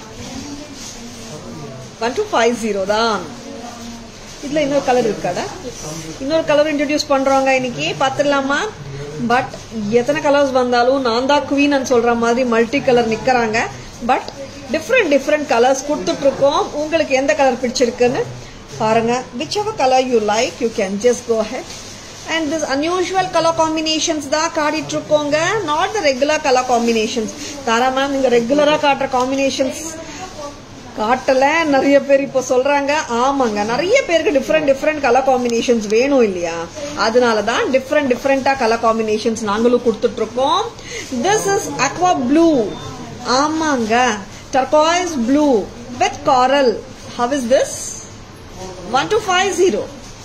ஒன் டூ ஃபைவ் ஜீரோ தான் இதுல இன்னொரு கலர் இருக்காடா இன்னொரு கலர் இன்ட்ரடியூஸ் பண்றோங்க இன்னைக்கு பாத்துடலாமா பட் எத்தனை கலர்ஸ் வந்தாலும் நான் தான் குவீன் சொல்ற மாதிரி மல்டி கலர் நிக்கறாங்க பட் டிஃப்ரெண்ட் டிஃப்ரெண்ட் கலர்ஸ் கொடுத்துட்டு இருக்கோம் உங்களுக்கு எந்த கலர் பிடிச்சிருக்குன்னு பாருங்க whichever colour you like you can just go ahead and this unusual colour combinations தான் காட்டிட்டு இருக்கோங்க not the regular colour combinations Tara ma'am நீங்க ரெகுலரா காட்டுற காம்பினேஷன்ஸ் காட்டல நிறைய பேர் இப்போ சொல்றாங்க ஆமாங்க நிறைய பேருக்கு டிஃப்ரெண்ட் டிஃப்ரெண்ட் கலர் காம்பினேஷன்ஸ் வேணும் இல்லையா அதனால தான் டிஃப்ரெண்ட் டிஃப்ரெண்டா கலர் காம்பினேஷன்ஸ் நாங்களும் கொடுத்துட்டு இருக்கோம் திஸ் இஸ் அக்வா ப்ளூ ஆமாங்க turquoise blue with coral how is this one two five zero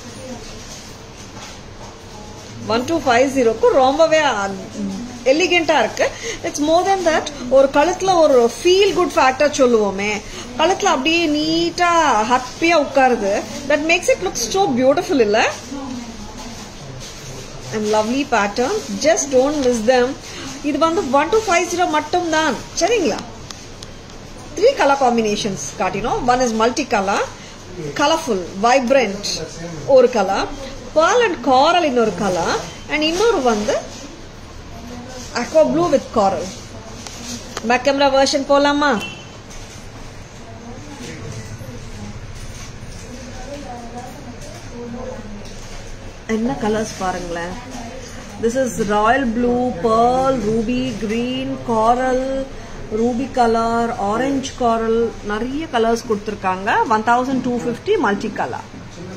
one two five ஜீரோக்கு ரொம்பவே எலிகெண்டா இருக்கு இட்ஸ் மோர் தென் தட் ஒரு கழுத்துல ஒரு ஃபீல் குட் ஃபேக்டர் சொல்லுவோமே கழுத்துல அப்படியே நீட்டா ஹாப்பியா உட்காருது that makes it look so beautiful இல்ல and lovely pattern just don't miss them இது வந்து ஒன் டூ ஃபைவ் ஜீரோ மட்டும் தான் சரிங்களா த்ரீ கலர் காம்பினேஷன்ஸ் காட்டினோம் one is multi colour colourful vibrant ஒரு கலர் பேர்ல் அண்ட் காரல் இன்னொரு கலர் அண்ட் இன்னொரு வந்து aqua blue with coral back camera version போலாமா என்ன கலர்ஸ் பாருங்களேன் this is royal blue pearl ruby green coral ruby colour orange காரல் நிறைய colours கொடுத்துருக்காங்க one thousand two fifty multi colour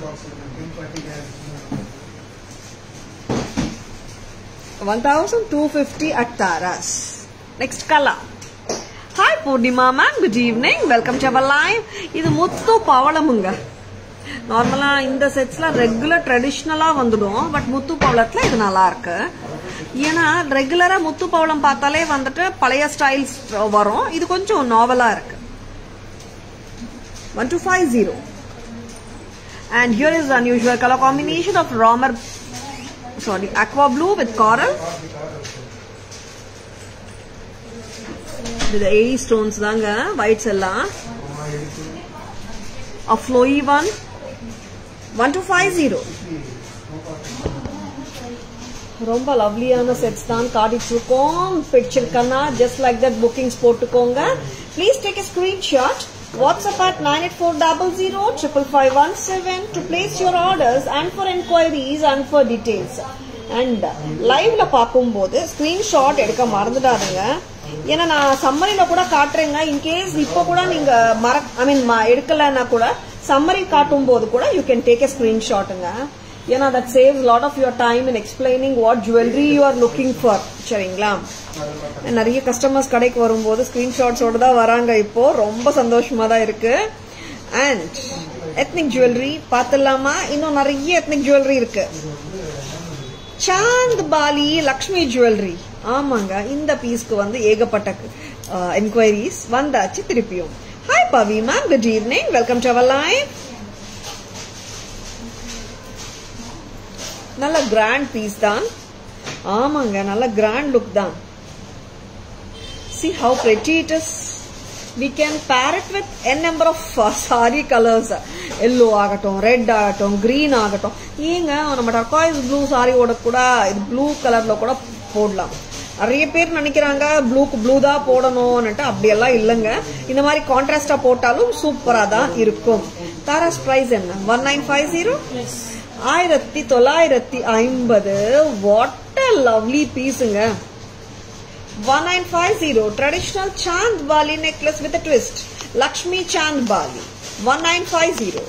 one thousand two fifty at Taras next colour hi Poornima ma'am good evening welcome to our live இது முத்து பவளமுங்க நார்மலா இந்த செட்ஸ்ல regular ட்ரெடிஷ்னலா வந்துடும் but முத்து பவளத்துல இது நல்லா இருக்கு ஏன்னா ரெகுலரா முத்து பவளம் பார்த்தாலே வந்துட்டு பழைய ஸ்டைல்ஸ் வரும் இது கொஞ்சம் நாவலா இருக்கு one two five zero and here is unusual colour combination of Ramar sari aqua blue with coral இது எயிட் ஸ்டோன்ஸ் தாங்க ஒயிட்ஸ் எல்லாம் a flowy one 1250 ரொம்ப லவ்லியான செட்ஸ் தான் காட்டிட்டு இருக்கோம் பிடிச்சிருக்கனா ஜஸ்ட் லைக் தட் புக்கிங்ஸ் போட்டுக்கோங்க please take a screenshot WhatsApp at nine eight four double zero triple five one seven to place your orders and for enquiries and for details and லைவ்ல பார்க்கும்போது screenshot எடுக்க மறந்துடாதுங்க ஏன்னா நான் சம்மரியில கூட காட்டுறேங்க in case இப்போ கூட நீங்க மற ஐ மீன் எடுக்கலன்னா கூட சம்மரி காட்டும் போது கூட யூ கேன் டேக் எ ஸ்கிரீன்ஷாட்டுங்க ஏன்னா that saves lot of your time in explaining what jewellery you are looking for சரிங்களா நிறைய கஸ்டமர்ஸ் கடைக்கு வரும்போது ஸ்கிரீன்ஷாட்ஸோட தான் வராங்க இப்போ ரொம்ப சந்தோஷமா தான் இருக்கு அண்ட் எத்னிக் ஜுவல்லரி பார்த்துடலாமா இன்னும் நிறைய எத்னிக் ஜுவல்லரி இருக்கு சாந்த் பாலி லக்ஷ்மி ஜுவல்லரி ஆமாங்க இந்த பீஸ்க்கு வந்து ஏகப்பட்ட என்கொயரிஸ் வந்தாச்சு திருப்பியும் hi Pavi ma'am good evening welcome to our live நல்ல கிராண்ட் பீஸ் தான் ஆமாங்க நல்ல கிராண்ட் லுக் தான் see how pretty it is we can pair it with n number of uh, saree colors yellow ஆகட்டும் ரெட் ஆகட்டும் green ஆகட்டும் ஏங்க நம்ம டர்காய்ஸ் ப்ளூ சாரியோட கூட இது ப்ளூ கலர்ல கூட போடலாம் நிறைய பேர் நினைக்கிறாங்க ப்ளூக்கு ப்ளூ தான் போடணும்னுட்டு அப்படியெல்லாம் இல்லைங்க இந்த மாதிரி கான்ட்ராஸ்டா போட்டாலும் சூப்பரா தான் இருக்கும் தாராஸ் பிரைஸ் என்ன ஒன் நைன் ஃபைவ் ஜீரோ ஆயிரத்தி தொள்ளாயிரத்தி ஐம்பது வாட் அ லவ்லி பீஸுங்க one nine five zero traditional chand bali necklace with twist Lakshmi chand bali one nine five zero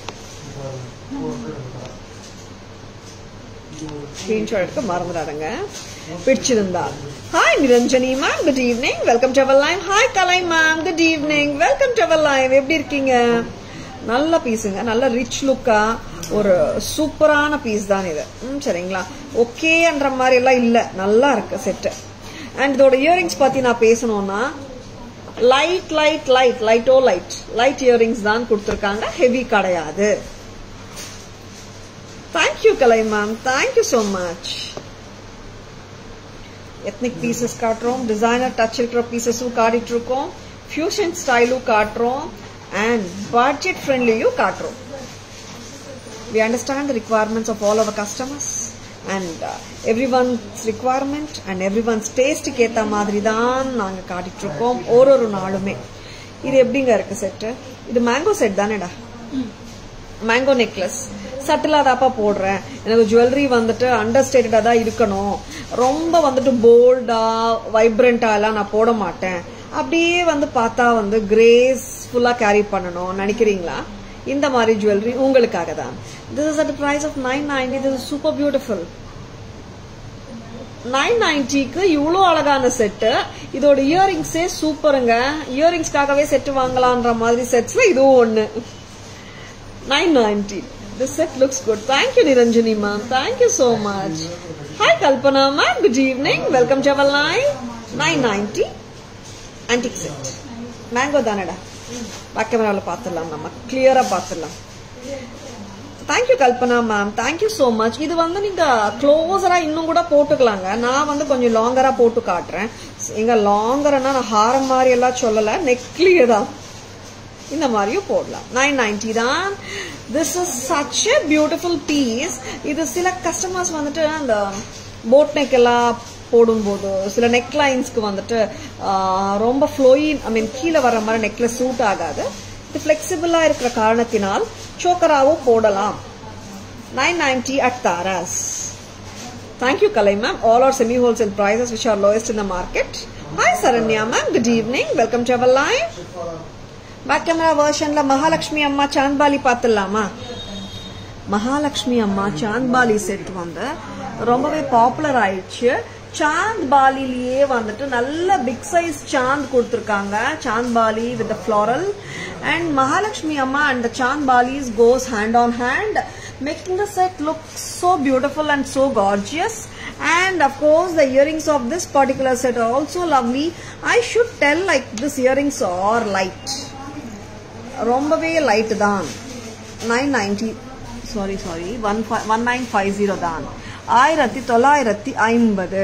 screenshot எடுக்க மறந்துடாதுங்க பிடிச்சிருந்தா hi Niranjani ma'am good evening welcome to our live hi Kalai ma'am good evening welcome to our live எப்படி இருக்கீங்க நல்ல பீஸுங்க நல்ல rich லுக்கா ஒரு சூப்பரான பீஸ் தான் இது ம் சரிங்களா ஓகேன்ற மாதிரி எல்லாம் இல்ல நல்லா இருக்கு செட்டு அண்ட் இதோட இயரிங்ஸ் பத்தி நான் பேசணும்னா லைட் லைட் லைட் லைட்டோ லைட் லைட் இயரிங்ஸ் தான் கொடுத்துருக்காங்க ஹெவி கிடையாது thank you Kalai ma'am thank you so much ethnic pieces காட்டுறோம் டிசைனர் டச் இருக்கிற பீசஸும் காட்டிட்டு இருக்கோம் ஃபியூஷன் ஸ்டைலும் காட்டுறோம் அண்ட் பட்ஜெட் ஃப்ரெண்ட்லியும் காட்டுறோம் we understand the requirements of all our customers and uh, everyone's requirement and everyone's taste ஏத்த மாதிரி தான் நாங்க காட்டிட்டு இருக்கோம் ஒரு ஒரு நாளுமே இது எப்படிங்க இருக்கு செட்டு இது மேங்கோ செட் தானேடா மேங்கோ நெக்லஸ் சட்டிலா தாப்பா போடுறேன் எனக்கு ஜுவல்லரி வந்துட்டு அண்டர்ஸ்டேட்டடா தான் இருக்கணும் ரொம்ப வந்துட்டு போல்டா வைப்ரண்டா எல்லாம் நான் போட மாட்டேன் அப்படியே வந்து பார்த்தா வந்து கிரேஸ்ஃபுல்லா கேரி பண்ணணும் நினைக்கிறீங்களா இந்த மாதிரி ஜுவல்லரி உங்களுக்காக தான் this is at price of nine ninety this super beautiful nine நைன்டிக்கு இவ்வளோ அழகான செட்டு இதோட இயரிங்ஸே சூப்பருங்க இயரிங்ஸ்க்காகவே செட்டு வாங்கலான்ற மாதிரி செட்ஸ்ல இதுவும் ஒண்ணு nine ninety this set looks good thank you Niranjani ma'am thank you so much hi Kalpana ma'am good evening welcome to our line nine ninety antique set mango தானடா பேக் கேமராவில் பார்த்துடலாம் நம்ம கிளியரா பார்த்துடலாம் thank you Kalpana ma'am thank you so much இது வந்து நீங்க க்ளோஸரா இன்னும் கூட போட்டுக்கலாங்க நான் வந்து கொஞ்சம் லாங்கரா போட்டு காட்டுறேன் எங்க லாங்கர்னா நான் ஹாரம் மாதிரி எல்லாம் சொல்லல நெக்லியே தான் இந்த மாதிரியும் போடலாம் நைன் நைன்டி தான் this is such a beautiful piece இது சில கஸ்டமர்ஸ் வந்துட்டு அந்த போட் நெக் எல்லாம் போடும்போது சில நெக் லைன்ஸ்க்கு வந்துட்டு ஆஹ், ரொம்ப ஃப்ளோயின் ஐ மீன் கீழே வர மாதிரி நெக்ல சூட் ஆகாது இது ஃபிளெக்சிபிளா இருக்கிற காரணத்தினால் சோக்கராவும் போடலாம் nine ninety at Taras thank you Kalai ma'am all are semi wholesale prices which are lowest in the market hi Saranya ma'am good evening welcome to our live back camera வெர்ஷன்ல மகாலட்சுமி அம்மா சாந்த்பாலி பார்த்துடலாமா மகாலட்சுமி அம்மா சாந்த்பாலி செட் வந்து ரொம்பவே பாப்புலர் ஆயிடுச்சு சாந்த் பாலிலேயே வந்துட்டு நல்ல பிக் சைஸ் சாந்த் கொடுத்துருக்காங்க chand bali with floral and Mahalakshmi அம்மா and the chand balis goes hand on hand making the set look so beautiful and so gorgeous and of course the earrings of this particular set are also lovely i should tell like this earrings are light ரொம்பவே light தான் nine ninety sorry sorry one one nine five zero தான் ஆயிரத்தி தொள்ளாயிரத்தி ஐம்பது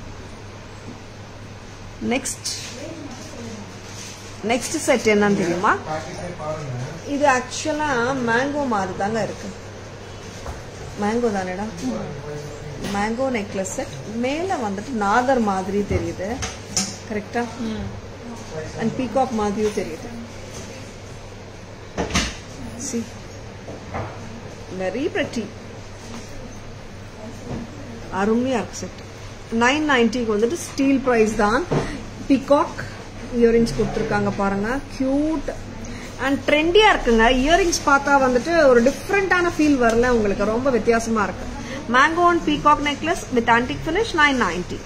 next next set என்னன்னு தெரியுமா இது ஆக்சுவலா மேங்கோ மாதிரி தாங்க இருக்கு மேங்கோ தானேடா மேங்கோ நெக்லஸ் செட் மேல வந்துட்டு நாதர் மாதிரி தெரியுது கரெக்டா அண்ட் பீகாக் மாதிரியும் தெரியுது see very pretty அருமையா இருக்கு செட் நைன் நைன்டிக்கு வந்துட்டு ஸ்டீல் பிரைஸ் தான் பிகாக் இயரிங்ஸ் கொடுத்துருக்காங்க பாருங்க கியூட் அண்ட் ட்ரெண்டியா இருக்குங்க இயரிங்ஸ் பார்த்தா வந்துட்டு ஒரு டிஃப்ரெண்டான ஃபீல் வரல உங்களுக்கு ரொம்ப வித்தியாசமா இருக்கு mango and peacock necklace with antique finish nine ninety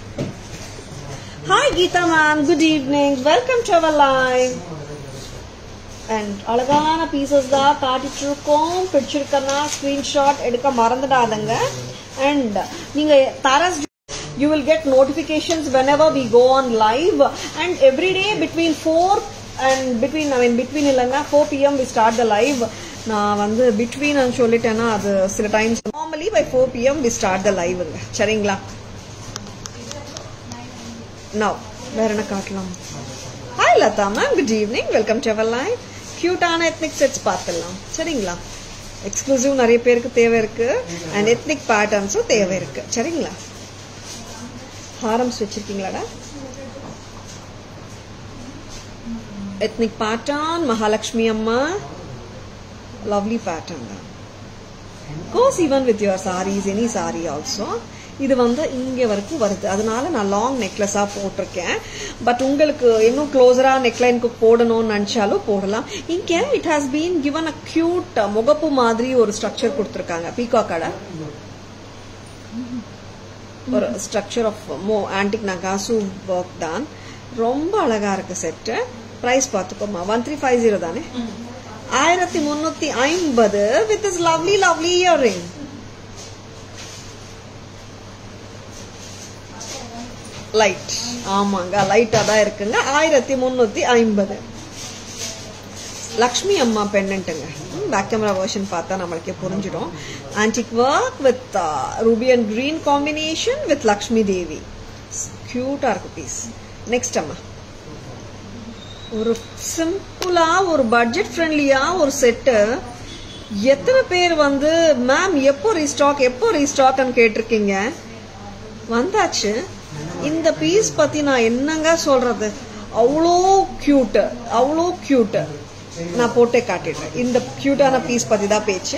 hi Geetha ma'am good evening welcome to our live and அழகான பீசஸ் தான் காட்டிட்டு இருக்கோம் பிடிச்சிருக்கனா ஸ்கிரீன்ஷாட் எடுக்க மறந்துடாதங்க அண்ட் நீங்க தரஸ் you will get notifications whenever we go on live and every day between 4 and between I mean between இல்லைங்க 4 pm we start the live நான் வந்து between ன்னு சொல்லிட்டேன்னா அது சில times normally by 4 pm we start the live சரிங்களா now வேற என்ன காட்டலாம் hi Latha ma'am good evening welcome to our live கியூட்டான எத்னிக் செட்ஸ் பார்த்துடலாம் சரிங்களா எக்ஸ்க்ளூசிவ் நிறைய பேருக்கு தேவை இருக்கு அண்ட் எத்னிக் பேட்டர்ன்ஸும் தேவை இருக்கு சரிங்களா ஹாரம்ஸ் வச்சிருக்கீங்களாடா எத்னிக் பேட்டர்ன் மகாலட்சுமி அம்மா லவ்லி பேட்டர்ன் தான் goes even with your saris any sari also இது வந்து இங்க வரைக்கும் வருது அதனால நான் லாங் நெக்லஸா போட்டிருக்கேன் பட் உங்களுக்கு இன்னும் க்ளோஸரா நெக்லைனுக்கு போடணும்னு நினைச்சாலும் போடலாம் இங்க it has been given a cute முகப்பு மாதிரி ஒரு ஸ்ட்ரக்சர் கொடுத்துருக்காங்க பீகா கடை ஒரு ஸ்ட்ரக்சர் ஆஃப் மோ ஆன்டிக் நகாசு ஒர்க் தான் ரொம்ப அழகா இருக்கு செட்டு பிரைஸ் பார்த்துக்கோமா ஒன் த்ரீ ஃபைவ் ஜீரோ தானே ஆயிரத்தி முன்னூத்தி ஐம்பது with is lovely lovely earring light ஆமாங்க லைட்டா தான் இருக்குங்க ஆயிரத்தி முன்னூத்தி ஐம்பது லக்ஷ்மி அம்மா பெண்ணன்ட்டுங்க பேக் கேமரா வெர்ஷன் பார்த்தா நம்மளுக்கே புரிஞ்சிடும் antique work with ruby and green combination with Lakshmi Devi கியூட்டா இருக்கு பீஸ் நெக்ஸ்ட் அம்மா ஒரு சிம்பிளா ஒரு பட்ஜெட் ஃப்ரெண்ட்லியா ஒரு செட்டு எத்தனை பேர் வந்து மேம் எப்போ ரீஸ்டாக் எப்போ ரீஸ்டாக்னு கேட்டிருக்கீங்க வந்தாச்சு இந்த பீஸ் பத்தி நான் என்னங்க சொல்றது அவ்வளோ கியூட் அவ்வளோ கியூட் நான் போட்டே காட்டிடுறேன் இந்த கியூட்டான பீஸ் பத்தி தான் பேச்சு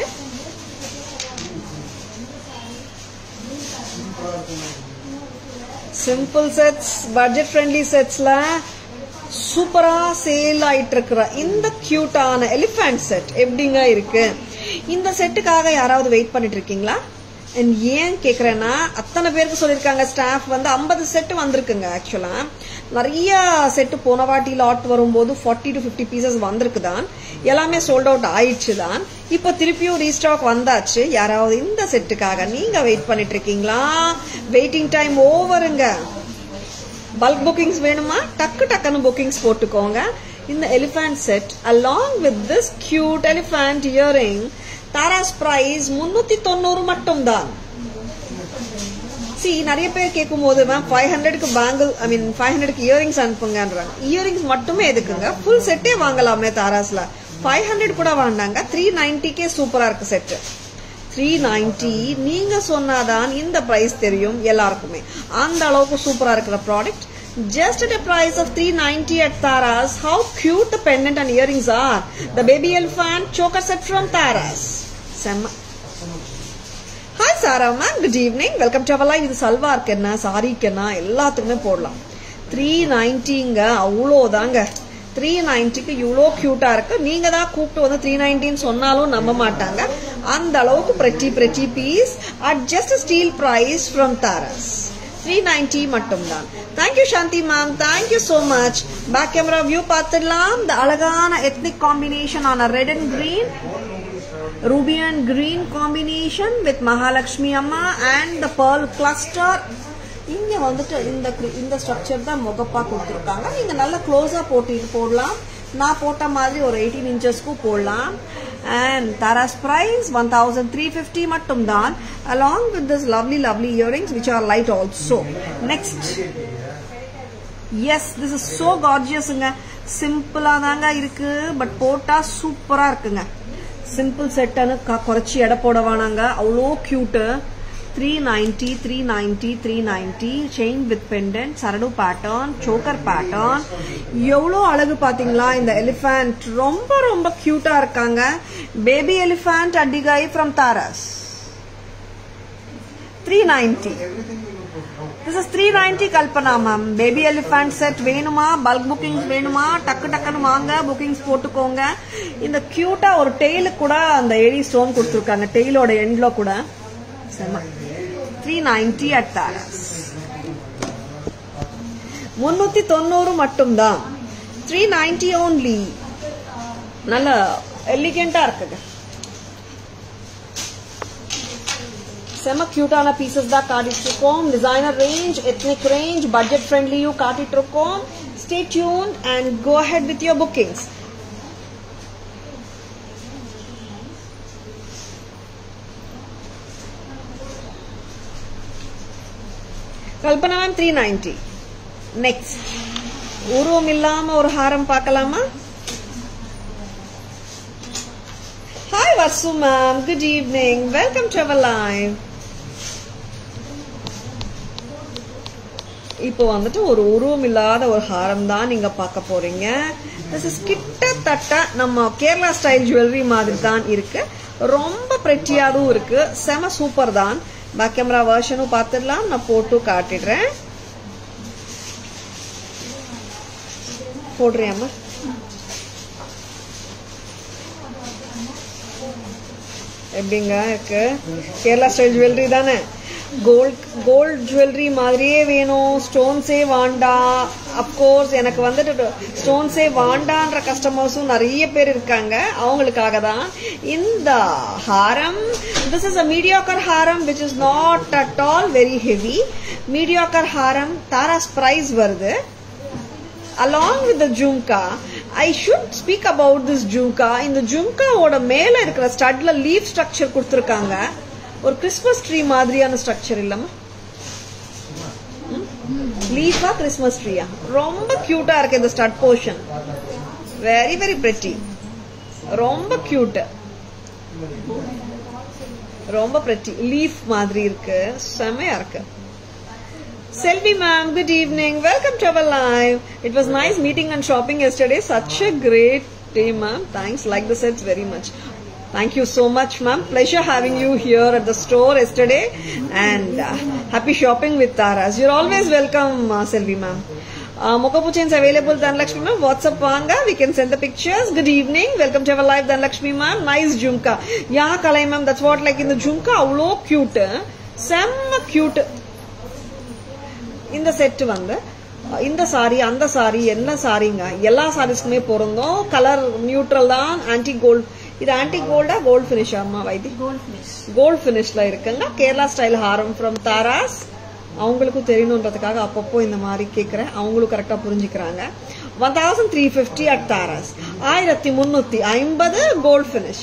சிம்பிள் செட்ஸ் பட்ஜெட் ஃப்ரெண்ட்லி செட்ஸ்ல சூப்பரா சேல் ஆயிட்டு இருக்கிற இந்த கியூட்டான எலிஃபண்ட் செட் எப்படிங்க இருக்கு இந்த செட்டுக்காக யாராவது வெயிட் பண்ணிட்டு இருக்கீங்களா And ஏன் கேக்குறேன்னா அத்தனை பேருக்கு சொல்லியிருக்காங்க ஸ்டாஃப் வந்து ஐம்பது செட்டு வந்திருக்குங்க ஆக்சுவலா நிறைய செட்டு போன வாட்டி லாட் வரும்போது ஃபார்ட்டி டு ஃபிஃப்டி பீசஸ் வந்திருக்கு தான் எல்லாமே சோல்ட் அவுட் ஆயிடுச்சு தான் இப்போ திருப்பியும் ரீஸ்டாக் வந்தாச்சு யாராவது இந்த செட்டுக்காக நீங்க வெயிட் பண்ணிட்டு இருக்கீங்களா வெயிட்டிங் டைம் ஓவருங்க பல்க் புக்கிங்ஸ் வேணுமா டக்கு டக்குன்னு புக்கிங்ஸ் போட்டுக்கோங்க இந்த elephant set along with this cute elephant earring Taras price முன்னூத்தி தொண்ணூறு மட்டும் தான் சி நிறைய பேர் கேட்கும் போது மேம் ஃபைவ் ஹண்ட்ரடுக்கு பேங்கிள் ஐ மீன் ஃபைவ் ஹண்ட்ரடுக்கு இயரிங்ஸ் அனுப்புங்கன்றாங்க இயரிங்ஸ் மட்டுமே எதுக்குங்க ஃபுல் செட்டே வாங்கலாமே தாராஸ்ல ஃபைவ் ஹண்ட்ரட் கூட வேண்டாங்க த்ரீ நைன்டிக்கே சூப்பரா இருக்கு செட்டு த்ரீ நைன்டி நீங்க சொன்னாதான் இந்த பிரைஸ் தெரியும் எல்லாருக்குமே அந்த அளவுக்கு சூப்பரா இருக்கிற product just at a price of 390 at Taras. How cute the pendant and earrings are. The baby elephant choker set from Taras. Semma. Hi Sara ma'am good evening welcome to our இது சல்வார்க்கு என்ன சாரிக்கு என்ன எல்லாத்துக்குமே போடலாம் த்ரீ நைன்ட்டிங்க அவ்வளோதாங்க three நைன்ட்டிக்கு இவ்வளோ க்யூட்டாக இருக்கு நீங்கள் தான் கூப்பிட்டு வந்து த்ரீ நைன்ட்டின்னு சொன்னாலும் நம்ப மாட்டாங்க அந்த அளவுக்கு pretty pretty piece at just steal price from Taras three ninety மட்டும்தான் தேங்க்யூ சாந்தி ma'am thank you so much back camera view பார்த்துடலாம் இந்த அழகான எத்னிக் காம்பினேஷன் ஆன red and green ruby and green combination with Mahalakshmi அம்மா அண்ட் த பேர்ல் கிளஸ்டர் இங்க வந்துட்டு இந்த இந்த ஸ்ட்ரக்சர் தான் முகப்பா கொடுத்துருக்காங்க நீங்க நல்லா க்ளோஸா போட்டிட்டு போடலாம் நான் போட்ட மாதிரி ஒரு எயிட்டீன் இன்ச்சஸ்க்கும் போடலாம் and Taras price one thousand three fifty மட்டும் தான் along with this lovely lovely earrings which are light also next yes this is so கார்ஜியஸுங்க சிம்பிளா தாங்க இருக்கு பட் போட்டா சூப்பரா இருக்குங்க சிம்பிள் செட்டுன்னு குறைச்சி எடை போட வேணாங்க அவ்வளோ cute three ninety three ninety three ninety chain with pendant சரடு பேட்டர்ன் சோக்கர் பேட்டர்ன் எவ்வளோ அழகு பாத்தீங்களா இந்த எலிஃபண்ட் ரொம்ப ரொம்ப கியூட்டா இருக்காங்க பேபி எலிஃபண்ட் அடிகை from Taras three ninety this is three ninety Kalpana ma'am baby elephant set வேணுமா பல்க் புக்கிங்ஸ் வேணுமா டக்கு டக்குன்னு வாங்க புக்கிங்ஸ் போட்டுக்கோங்க இந்த கியூட்டா ஒரு டெய்லு கூட அந்த எரி ஸ்டோன் கொடுத்துருக்காங்க டெய்லோட எண்ட்ல கூட செம த்ரீ நைன்டி அட் தாரஸ் முன்னூத்தி தொண்ணூறு மட்டும்தான் த்ரீ நைன்டி ஓன்லி நல்ல எலிகெண்டா இருக்குங்க செம கியூட்டான பீசஸ் தான் காட்டிட்டு இருக்கோம் designer range ethnic range budget ஃப்ரெண்ட்லியும் காட்டிட்டு இருக்கோம் stay tune and go ahead with your bookings Kalpana ma'am three ninety next உருவம் இல்லாம ஒரு ஹாரம் பார்க்கலாமா Hi Vasu ma'am, good evening. Welcome to our live. இப்போ வந்துட்டு ஒரு உருவம் இல்லாத ஒரு ஹாரம் தான் நீங்க பார்க்க போறீங்க திஸ் இஸ் கிட்டத்தட்ட நம்ம கேரளா ஸ்டைல் ஜுவல்லரி மாதிரி தான் இருக்கு ரொம்ப பிரெட்டியாகவும் இருக்கு செம சூப்பர் தான் பேக் கேமரா வேர்ஷனும் பார்த்துடலாம் நான் போட்டு காட்டிடுறேன் போடுறியாம்மா எப்படிங்க இருக்கு கேரளா ஸ்டைல் ஜுவல்லரி தானே கோல்ட் கோல்ட் ஜுவல்லரி மாதிரியே வேணும் ஸ்டோன்ஸே வாண்டா அப்கோர்ஸ் எனக்கு வந்துட்டு ஸ்டோன்ஸே வாண்டான்ற கஸ்டமர்ஸும் நிறைய பேர் இருக்காங்க அவங்களுக்காக தான் இந்த haram this is a mediocre haram which is not at all very heavy mediocre haram Taras price வருது along with the jhumka I should speak about this jhumka இந்த ஜும்காவோட மேல இருக்கிற ஸ்டட்ல லீஃப் ஸ்ட்ரக்சர் கொடுத்துருக்காங்க ஒரு கிறிஸ்மஸ் ட்ரீ மாதிரியான ஸ்ட்ரக்சர் இல்லம்மா லீஃபா கிறிஸ்மஸ் ட்ரீயா ரொம்ப கியூட்டா இருக்கு இந்த stud portion very very pretty ரொம்ப கியூட் ரொம்ப பிரெட்டி லீஃப் மாதிரி இருக்கு செமையா இருக்கு Selvi ma'am, good evening. Welcome to our live. It was nice meeting and shopping yesterday. Such a great day, ma'am. Thanks. Like the sets very much. Thank you so much, ma'am. Pleasure having you here at the store yesterday. And uh, happy shopping with Taras. You're always welcome, uh, Selvi ma'am. Uh, Mokapu chains available, Dhanlakshmi ma'am. WhatsApp vanga. We can send the pictures. Good evening. Welcome to our live, Dhanlakshmi ma'am. Nice jhumka. Yeah, Kalai ma'am. That's what like in the jhumka. Avlo cute. Semma cute. இந்த set வந்து இந்த sorry அந்த sorry என்ன சாரிங்க எல்லா சாரீஸ்க்குமே பொருந்தும் colour neutral தான் ஆன்டி கோல்ட் இது ஆன்டி கோல்டா கோல்ட் ஃபினிஷ் அம்மா வைத்தி கோல்ட் ஃபினிஷ் கோல்ட் ஃபினிஷ்ல இருக்குங்க கேரளா ஸ்டைல் ஹாரம் ஃப்ரம் தாராஸ் அவங்களுக்கும் தெரியணுன்றதுக்காக அப்பப்போ இந்த மாதிரி கேட்குறேன் அவங்களும் கரெக்டாக புரிஞ்சுக்கிறாங்க one thousand three fifty at Taras ஆயிரத்தி முந்நூற்றி ஐம்பது gold finish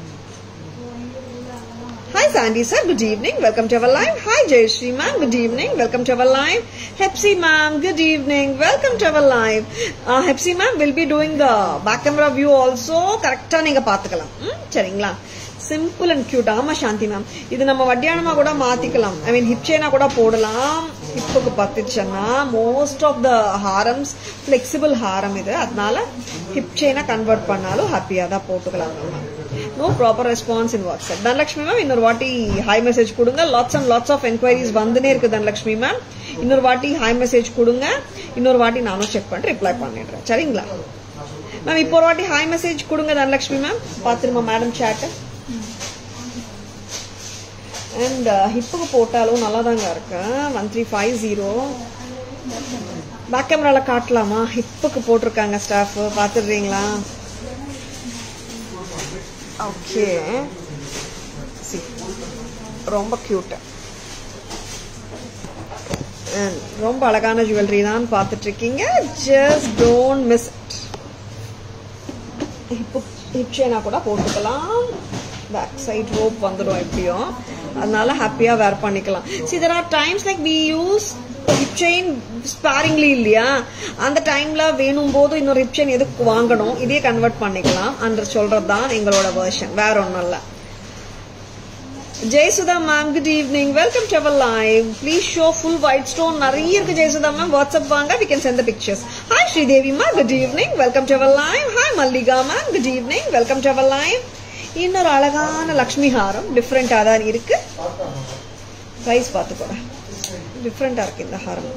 Hi Sandy sir, good evening. Welcome to our live. Hi Jayashree ma'am, good evening. Welcome to our live. Hepsi ma'am, good evening. Welcome to our live. Uh, Hepsi ma'am will be doing the back camera view also. கரெக்டா நீங்க பாத்துக்கலாம் ம், சரிங்களா simple and cute ஆமா சாந்தி ma'am இது நம்ம வட்டியானமா கூட மாத்திக்கலாம் ஐ மீன் ஹிப் செயினா கூட போடலாம் ஹிப்புக்கு பத்துச்சுன்னா most of the harams flexible haram இது அதனால ஹிப் செயினா கன்வெர்ட் பண்ணாலும் ஹாப்பியா தான் போட்டுக்கலாம் நம்ம no proper response in WhatsApp Dhanalakshmi ma'am இன்னொரு வாட்டி ஹை மெசேஜ் கொடுங்க lots and lots of enquiries வந்துனே இருக்கு தனலட்சுமி மேம் இன்னொரு வாட்டி ஹை மெசேஜ் கொடுங்க இன்னொரு வாட்டி நானும் செக் பண்ணிட்டு ரிப்ளை பண்ணிடுறேன் சரிங்களா மேம் இப்போ ஒரு வாட்டி ஹை மெசேஜ் கொடுங்க தனலட்சுமி மேம் பார்த்துருமா மேடம் சேட்டு அண்ட் ஹிப்புக்கு போட்டாலும் நல்லா தாங்க இருக்கு one three five zero back கேமரால காட்டலாமா ஹிப்புக்கு போட்டிருக்காங்க ஸ்டாஃப் பார்த்துடுறீங்களா ஓகே ரொம்ப கியூட் ரொம்ப அழகான ஜுவல்லரி தான் பார்த்துட்டு இருக்கீங்க just don't miss it hip hip செயினா கூட போட்டுக்கலாம் பேக் சைட் ரோப் வந்துடும் எப்படியும் அதனால ஹாப்பியா வேர் பண்ணிக்கலாம் see there are times like we use hip chain sparingly இல்லையா அந்த டைம்ல வேணும் போது இன்னொரு ஹிப் செயின் எதுக்கு வாங்கணும் இதே கன்வெர்ட் பண்ணிக்கலாம் அன்ற சொல்றது தான் எங்களோட வெர்ஷன் வேற ஒன்றும் இல்லை Jayasudha ma'am good evening welcome to our live please show full white stone நிறைய இருக்கு ஜெயசுதா மேம் வாட்ஸ்அப் வாங்க we can send the pictures hi Sridevi மா good evening welcome to our live hi Mallika ma'am good evening welcome to our live இன்னொரு அழகான லக்ஷ்மி ஹாரம் டிஃப்ரெண்டா தான் இருக்கு ப்ரைஸ் பார்த்துக்கோட டிஃப்ரெண்டா இருக்கு இந்த ஹாரம்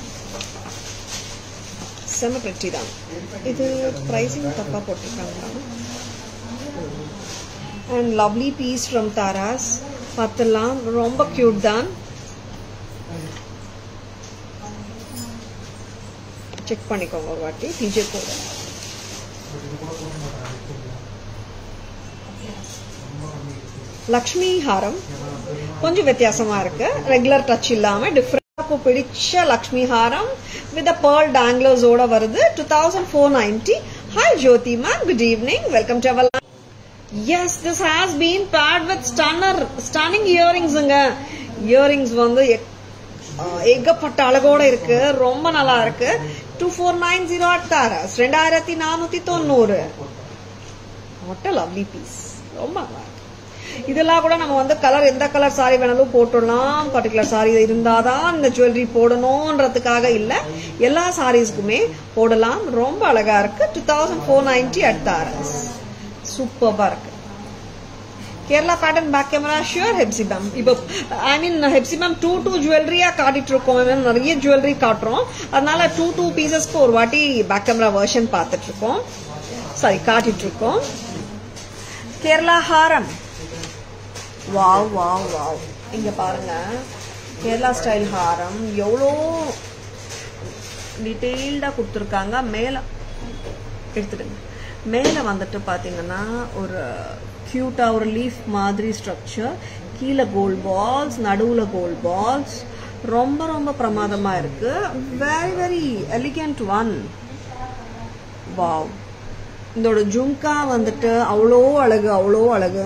செம பிரெட்டி தான் இது ப்ரைஸிங் தப்பா போட்டிருக்காங்களா and lovely piece from Taras பார்த்துடலாம் ரொம்ப கியூட் தான் செக் பண்ணிக்கோங்க ஒரு வாட்டி பிஜே கூட லக்ஷ்மி ஹாரம் கொஞ்சம் வித்தியாசமா இருக்கு ரெகுலர் டச் இல்லாம டிஃப்ரெண்ட் பிடிச்ச லக்ஷ்மி ஹாரம் வித் பேர்ல் டேங்லர்ஸோட வருது two thousand four ninety hi Jyothi ma'am good evening welcome to our yes this has been paired with stunner stunning இயரிங்ஸுங்க இயரிங்ஸ் வந்து எக்- ஆஹ் ஏகப்பட்ட அழகோட இருக்கு ரொம்ப நல்லா இருக்கு two four nine zero Taras ரெண்டாயிரத்தி நானூத்தி தொண்ணூறு வாட் அ லவ்லி பீஸ் ரொம்ப நல்லா இருக்கு இதெல்லாம் கூட நம்ம வந்து கலர் எந்த கலர் சாரி வேணாலும் போட்டுடலாம் பர்டிகுலர் சாரி இருந்தாதான் இந்த ஜுவல்லரி போடணுன்றதுக்காக இல்ல எல்லா சாரீஸ்க்குமே போடலாம் ரொம்ப அழகா இருக்கு two thousand four ninety at Taras சூப்பர்பா இருக்கு Kerala pattern back camera sure Hepzibah இப்போ ஐ மீன் ஹெப்சிபம் டூ டூ ஜுவல்லரியா காட்டிட்டு இருக்கோம் ஏன்னா நிறைய ஜுவல்லரி காட்டுறோம் அதனால டூ டூ பீசஸ்க்கு ஒரு வாட்டி பேக் கேமரா வெர்ஷன் பார்த்துட்டு இருக்கோம் சாரி காட்டிட்டு இருக்கோம் கேரளா ஹாரம் வாவ் வாவ் வாவ் இங்க பாருங்க கேரளா ஸ்டைல் ஹாரம் எவ்வளோ டீட்டெயில்டா கொடுத்துருக்காங்க மேல எடுத்துடுங்க மேல வந்துட்டு பாத்தீங்கன்னா ஒரு கியூட்டா ஒரு லீஃப் மாதிரி ஸ்ட்ரக்சர் கீழே கோல்ட் பால்ஸ் நடுவுல கோல்ட் பால்ஸ் ரொம்ப ரொம்ப பிரமாதமா இருக்கு very very elegant one wow இதோட ஜும்கா வந்துட்டு அவ்வளோ அழகு அவ்வளோ அழகு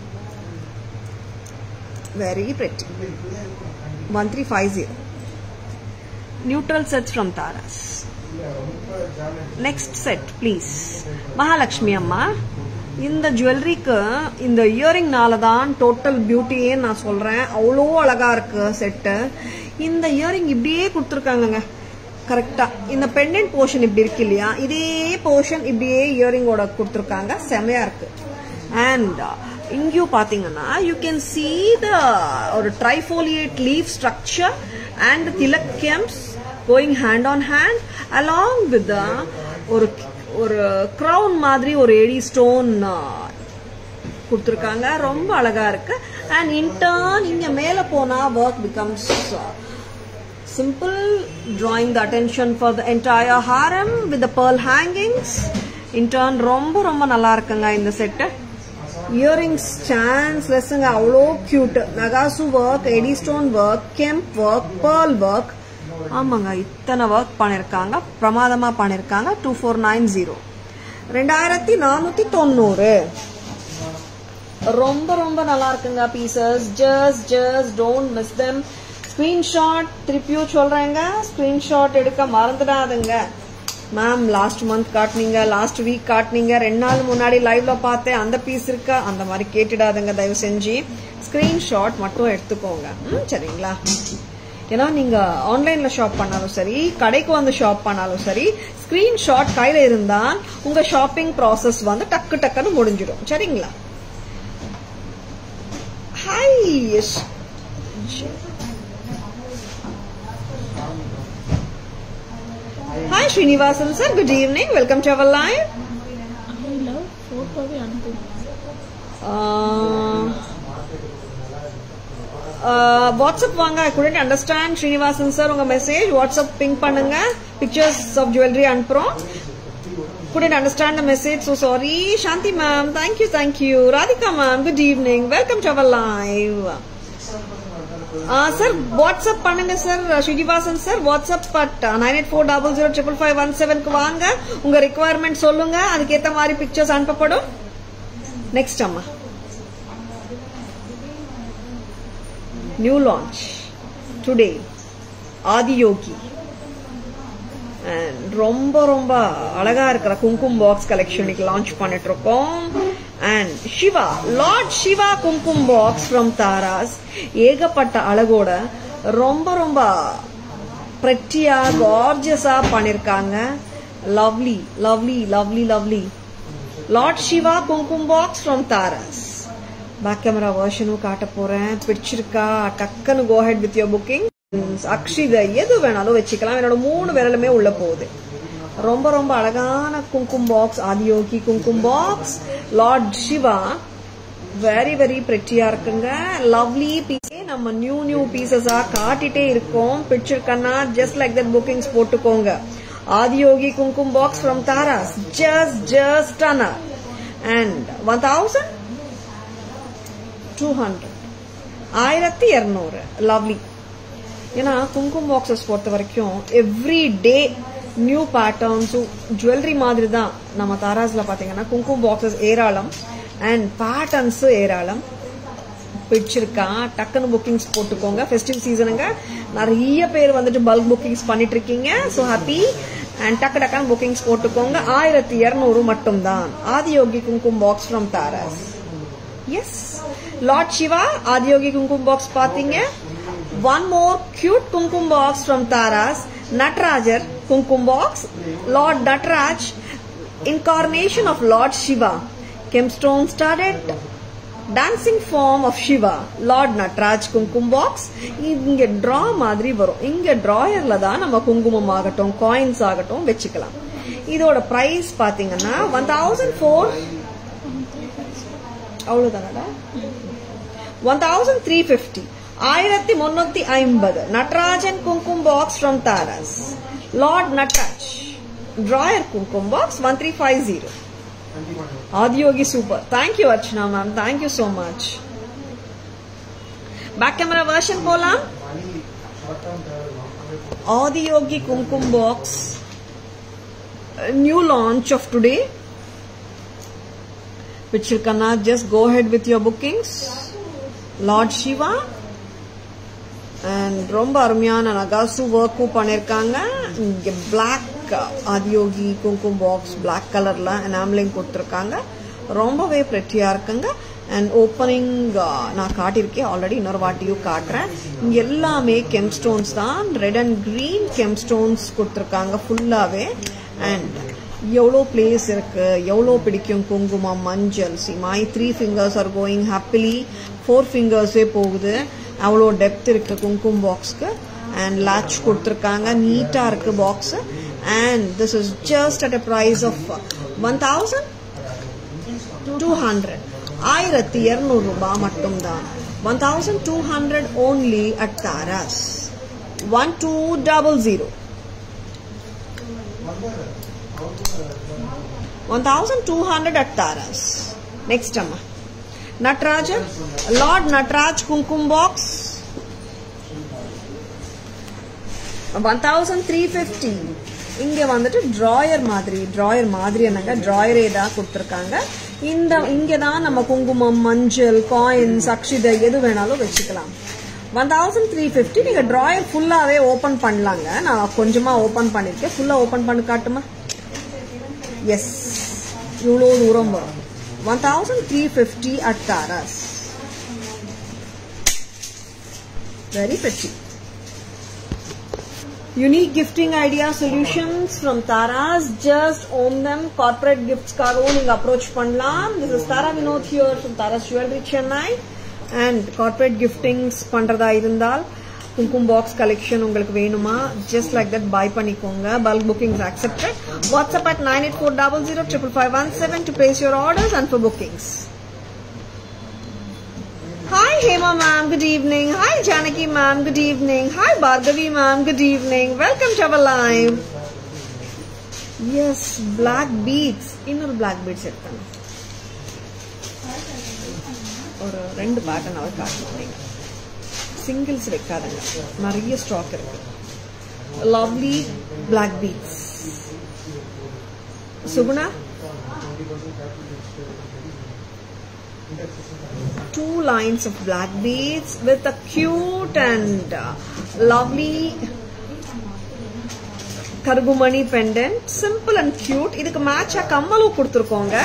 very pretty one three five zero neutral sets from Taras next set please Mahalakshmi அம்மா இந்த ஜுவல்லரிக்கு இந்த இயரிங்னால தான் டோட்டல் பியூட்டியே நான் சொல்றேன் அவ்வளோ அழகா இருக்கு செட்டு இந்த இயரிங் இப்படியே கொடுத்துருக்காங்கங்க கரெக்டா இந்த பெண்டன்ட் போர்ஷன் இப்படி இருக்கு இல்லையா இதே போர்ஷன் இப்படியே இயரிங்கோட கொடுத்துருக்காங்க செமையா இருக்கு அண்ட் இங்கேயும் பாத்தீங்கன்னா யூ கேன் see த ஒரு trifoliate leaf structure and the leaf comes going hand on hand along with ஒரு ஒரு க்ரௌன் மாதிரி ஒரு எடி ஸ்டோன் கொடுத்துருக்காங்க ரொம்ப அழகா இருக்கு அண்ட் இன்டர்ன் இங்க மேல போனா work becomes simple drawing the attention for the entire harem with the pearl hangings in turn ரொம்ப ரொம்ப நல்லா இருக்குங்க இந்த செட்டு இயரிங்ஸ் சான்ஸ் லெஸ்ஸுங்க அவ்வளோ கியூட் நகாசு ஒர்க் எடி stone work kemp work pearl work ஆமாங்க இத்தனை ஒர்க் பண்ணிருக்காங்க பிரமாதமா பண்ணிருக்காங்க டூ ஃபோர் நைன் ஜீரோ ரெண்டாயிரத்தி நானூத்தி தொண்ணூறு ரொம்ப ரொம்ப நல்லா இருக்குங்க pieces just just don't miss them screenshot திருப்பியும் சொல்றேங்க ஸ்கிரீன்ஷாட் எடுக்க மறந்துடாதுங்க மேம் லாஸ்ட் மந்த் காட்டுனீங்க லாஸ்ட் வீக் காட்டுனீங்க ரெண்டு நாள் முன்னாடி லைவ்ல பார்த்தேன் அந்த பீஸ் இருக்கா அந்த மாதிரி கேட்டுடாதுங்க தயவு செஞ்சு ஸ்கிரீன்ஷாட் மட்டும் எடுத்துக்கோங்க ம் சரிங்களா ஏன்னா நீங்க ஆன்லைன்ல ஷாப் பண்ணாலும் சரி கடைக்கு வந்து ஷாப் பண்ணாலும் சரி ஸ்கிரீன்ஷாட் கையில இருந்தா உங்க ஷாப்பிங் ப்ராசஸ் வந்து டக்கு டக்குன்னு முடிஞ்சிடும் சரிங்களா hi Hi Srinivasan sir, good evening. Welcome to our live. I love photoவே அனுப்பு Uh, uh, வாட்ஸ்அப் வாங்க I couldn't understand Srinivasan sir உங்க மெசேஜ் வாட்ஸ்அப் பிங்க் பண்ணுங்க பிக்சர்ஸ் ஆஃப் ஜுவல்லரி அனுப்புறோம் couldn't understand the message so sorry shanti ma'am thank you thank you radhika ma'am good evening welcome to our live sir WhatsApp பண்ணுங்க sir Srinivasan sir WhatsApp but nine eight four double zero triple five one செவனுக்கு வாங்க உங்க requirement சொல்லுங்க அதுக்கேற்ற மாதிரி pictures அனுப்பப்படும் next அம்மா new launch today Adiyogi and ரொம்ப ரொம்ப அழகா இருக்கிற குங்குமம் பாக்ஸ் கலெக்ஷன் இன்னைக்கு லான்ச் பண்ணிட்டு இருக்கோம் அண்ட் சிவா லார்ட் சிவா குங்குமம் பாக்ஸ் ஃப்ரம் தாராஸ் ஏகப்பட்ட அழகோட ரொம்ப ரொம்ப பிரெட்டியா கார்ஜியஸா பண்ணிருக்காங்க lovely lovely lovely lovely lord Shiva குங்குமம் box from Taras back camera வெர்ஷனும் காட்ட போறேன் பிடிச்சிருக்கா டக்குன்னு go ahead with your booking அக்ஷித எது வேணாலும் வச்சுக்கலாம் என்னோட மூணு விரலுமே உள்ள போகுது ரொம்ப ரொம்ப அழகான குங்குமம் பாக்ஸ் ஆதியோகி குங்குமம் box lord Shiva very very பிரெட்டியா இருக்குங்க லவ்லி பீஸே நம்ம நியூ நியூ பீசஸா காட்டிட்டே இருக்கோம் பிடிச்சிருக்கன்னா ஜஸ்ட் லைக் தட் புக்கிங்ஸ் போட்டுக்கோங்க ஆதியோகி குங்குமம் box from Taras just just டனர் and one thousand two hundred ஆயிரத்தி இரநூறு லவ்லி ஏன்னா குங்குமம் பாக்ஸஸ் பொறுத்த வரைக்கும் எவ்ரி டே நியூ பேட்டர்ன்ஸும் ஜுவல்லரி மாதிரி தான் நம்ம தாராஸ்ல பாத்தீங்கன்னா குங்குமம் பாக்ஸஸ் ஏராளம் அண்ட் பேட்டர்ன்ஸும் ஏராளம் பிடிச்சிருக்கா டக்குன்னு புக்கிங்ஸ் போட்டுக்கோங்க ஃபெஸ்டிவ் சீசனுங்க நிறைய பேர் வந்துட்டு பல்க் புக்கிங்ஸ் பண்ணிட்டு இருக்கீங்க ஸோ ஹாப்பி அண்ட் டக்கு டக்குன்னு புக்கிங்ஸ் போட்டுக்கோங்க ஆயிரத்தி இரநூறு மட்டும்தான் ஆதியோகி குங்குமம் box from Taras yes lord Shiva Adiyogi குங்குமம் பாக்ஸ் பாத்தீங்க ஒன் மோர் கியூட் குங்குமம் பாக்ஸ் ஃப்ரம் தாராஸ் நட்ராஜர் குங்குமம் box lord Nataraj incarnation of Lord Shiva, gemstone studded dancing form of Shiva lord Nataraj குங்குமம் பாக்ஸ் இங்க டிரா மாதிரி வரும் இங்க டிராயர்ல தான் நம்ம குங்குமம் ஆகட்டும் காயின்ஸ் ஆகட்டும் வச்சுக்கலாம் இதோட பிரைஸ் பாத்தீங்கன்னா ஒன் தௌசண்ட் ஃபோர் அவ்வளவுதானடா ஒன் தௌசண்ட் த்ரீ பிப்டி ஆயிரத்தி முன்னூத்தி ஐம்பது நட்ராஜன் குங்குமம் box from Taras lord Nataraj drawer குங்குமம் box one three five zero Adiyogi super thank you Archana ma'am thank you so much back camera version போலாம் ஆதியோகி குங்குமம் box new launch of today which you cannot just go ahead with your bookings lord shiva and ரொம்ப அருமையான நகாசு ஒர்க்கும் பண்ணிருக்காங்க இங்க black Adiyogi குங்குமம் box black கலர்ல எனாம்லிங் கொடுத்துருக்காங்க ரொம்பவே பிரெட்டியா இருக்குங்க அண்ட் ஓப்பனிங் நான் காட்டியிருக்கேன் ஆல்ரெடி இன்னொரு வாட்டியும் காட்டுறேன் இங்க எல்லாமே கெம் ஸ்டோன்ஸ் தான் red and green gem stones கொடுத்துருக்காங்க ஃபுல்லாவே அண்ட் எவ்வளோ பிளேஸ் இருக்கு எவ்வளோ பிடிக்கும் குங்குமம் மஞ்சள் see my three fingers are going happily four ஃபிங்கர்ஸே போகுது அவ்வளோ டெப்த் இருக்கு குங்குமம் பாக்ஸ்க்கு அண்ட் லாச் கொடுத்துருக்காங்க நீட்டாக இருக்கு box and this is just at a price of one thousand two hundred ஆயிரத்தி இருநூறு ரூபாய் மட்டும்தான் one thousand two hundred only at Taras one two double zero one thousand two hundred at Taras next அம்மா நட்ராஜன் லார்ட் நட்ராஜ் குங்குமம் box one thousand three fifty இங்க வந்துட்டு drawer மாதிரி drawer மாதிரி என்னங்க டிராயரே தான் கொடுத்துருக்காங்க இந்த இங்க தான் நம்ம குங்குமம் மஞ்சள் காயின்ஸ் அக்ஷிதை எது வேணாலும் வச்சுக்கலாம் ஒன் தௌசண்ட் த்ரீ ஃபிஃப்டி நீங்க டிராயர் ஃபுல்லாவே ஓபன் பண்ணலாங்க நான் கொஞ்சமா ஓபன் பண்ணிருக்கேன் ஃபுல்லா ஓபன் பண்ணி காட்டுமா எஸ் இவ்வளோ தூரம் வரும் one thousand three fifty at Taras very pretty unique gifting idea solutions from Taras. Just own them. Corporate gifts காகவும் நீங்க approach பண்ணலாம். This is Tara Vinod here from Taras Jewelry Chennai. And corporate giftings பண்றதா இருந்தால் குங்குமம் box collection உங்களுக்கு வேணுமா just like that buy பண்ணிக்கோங்க bulk bookings accepted WhatsApp at nine eight four double zero triple five one seven to place your orders and for bookings Hi Hema ma'am, good evening. Hi Janaki ma'am, good evening. Hi Bhargavi ma'am, good evening. Welcome to our live. Yes, black beads. இன்னொரு black beads எடுத்தாங்க ஒரு ரெண்டு pattern அவர் காட்டணும் நீங்க singles வைக்காதுங்க நிறைய stock இருக்கு lovely black beads Suguna two lines of black beads with a cute and uh, lovely கருகுமணி pendant simple and cute இதுக்கு மேட்சா கம்மலும் கொடுத்துருக்கோங்க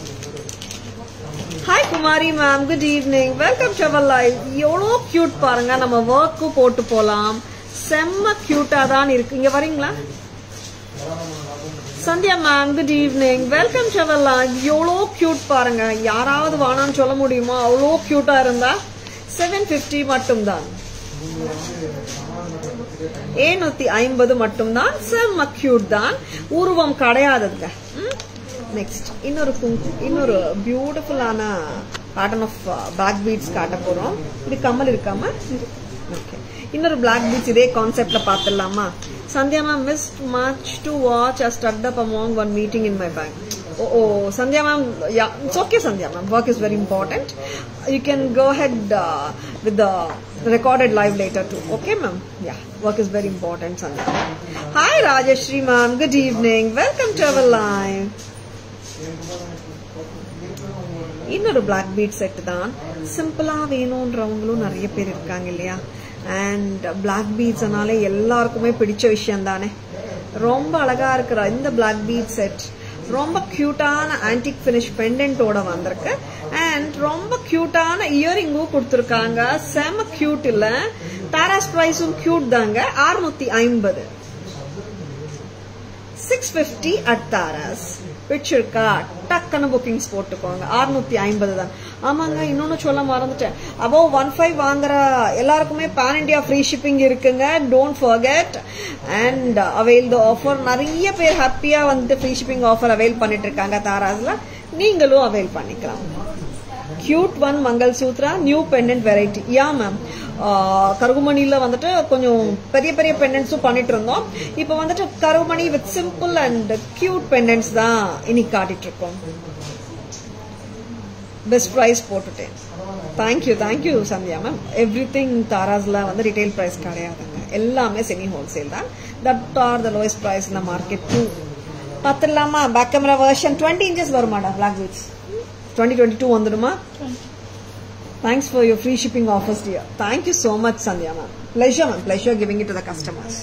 hi Kumari ma'am good evening welcome to our live எவ்வளோ கியூட் பாருங்க நம்ம ஒர்க்கும் போட்டு போலாம் செம்ம கியூட்டா தான் இருக்கு இங்க வரீங்களா Sandhya ma'am good evening welcome to our live எவ்வளோ கியூட் பாருங்க யாராவது வானான்னு சொல்ல முடியுமா அவ்வளோ கியூட்டா இருந்தா செவன் பிப்டி மட்டும்தான் ஏநூத்தி ஐம்பது மட்டும்தான் செம்ம கியூட் தான் உருவம் கிடையாதுங்க நெக்ஸ்ட் இன்னொரு குங்கு இன்னொரு பியூட்டிஃபுல்லான பேட்டர்ன் ஆஃப் பேக் பீட்ஸ் காட்ட போறோம் இது கம்மல் இருக்காம ஓகே இன்னொரு பிளாக் பீட்ஸ் இதே கான்செப்ட்ல பார்த்துடலாமா Sandhya ma'am missed much to watch a stud up among one meeting in my bank Oh, oh, Sandhya ma'am, yeah, it's okay, Sandhya ma'am. Work is very important. You can go ahead uh, with the recorded live later too. Okay, ma'am? Yeah, work is very important, Sandhya. Hi, Rajeshri ma'am. Good evening. Welcome to our live. இன்னொரு black bead set தான் சிம்பிளா வேணும்ன்றவங்களும் நிறைய பேர் இருக்காங்க இல்லையா and black பீட்ஸ்னாலே எல்லாருக்குமே பிடிச்ச விஷயம் தானே ரொம்ப அழகா இருக்கிற இந்த பிளாக் பீட் செட் ரொம்ப கியூட்டான ஆன்டிக் ஃபினிஷ் பெண்டன்ட்டோட வந்திருக்கு அண்ட் ரொம்ப கியூட்டான இயரிங்கும் கொடுத்துருக்காங்க செம கியூட் இல்ல தாராஸ் பிரைஸும் கியூட் தாங்க அறுநூத்தி ஐம்பது சிக்ஸ் பிப்டி அட் தாராஸ் பிடிச்சிருக்கா டக்குன்னு புக்கிங்ஸ் போட்டுக்கோங்க அறுநூத்தி ஐம்பது தான் ஆமாங்க இன்னொன்னு சொல்ல மறந்துட்டேன் அபவ் ஒன் ஃபைவ் வாங்குற எல்லாருக்குமே பேன் இண்டியா ஃப்ரீ ஷிப்பிங் இருக்குங்க don't forget and avail the offer நிறைய பேர் ஹாப்பியா வந்துட்டு ஃப்ரீ ஷிப்பிங் ஆஃபர் அவைல் பண்ணிட்டு இருக்காங்க தாராஸ்ல நீங்களும் அவைல் பண்ணிக்கலாம் cute one mangalsutra new pendant variety யா மேம் கருகுமணியில வந்துட்டு கொஞ்சம் பெரிய பெரிய பெண்டன்ட்ஸும் பண்ணிட்டு இருந்தோம் இப்போ வந்துட்டு கருகுமணி with simple and cute pendants தான் இன்னைக்கு காட்டிட்டு இருக்கோம் பெஸ்ட் ப்ரைஸ் போட்டுட்டேன் thank you thank you Sandhya ma'am everything தாராஸ்ல வந்து ரிட்டைல் ப்ரைஸ் கிடையாதுங்க எல்லாமே செமி ஹோல்சேல் தான் that are the lowest price இந்த மார்க்கெட் டூ பார்த்துடலாமா back camera version twenty inches வருமாடா black beads twenty twenty two வந்துடுமா Thanks for your free shipping offers, dear. Thank you so much, Sandhya ma'am. Pleasure, ma'am. Pleasure giving it to the customers.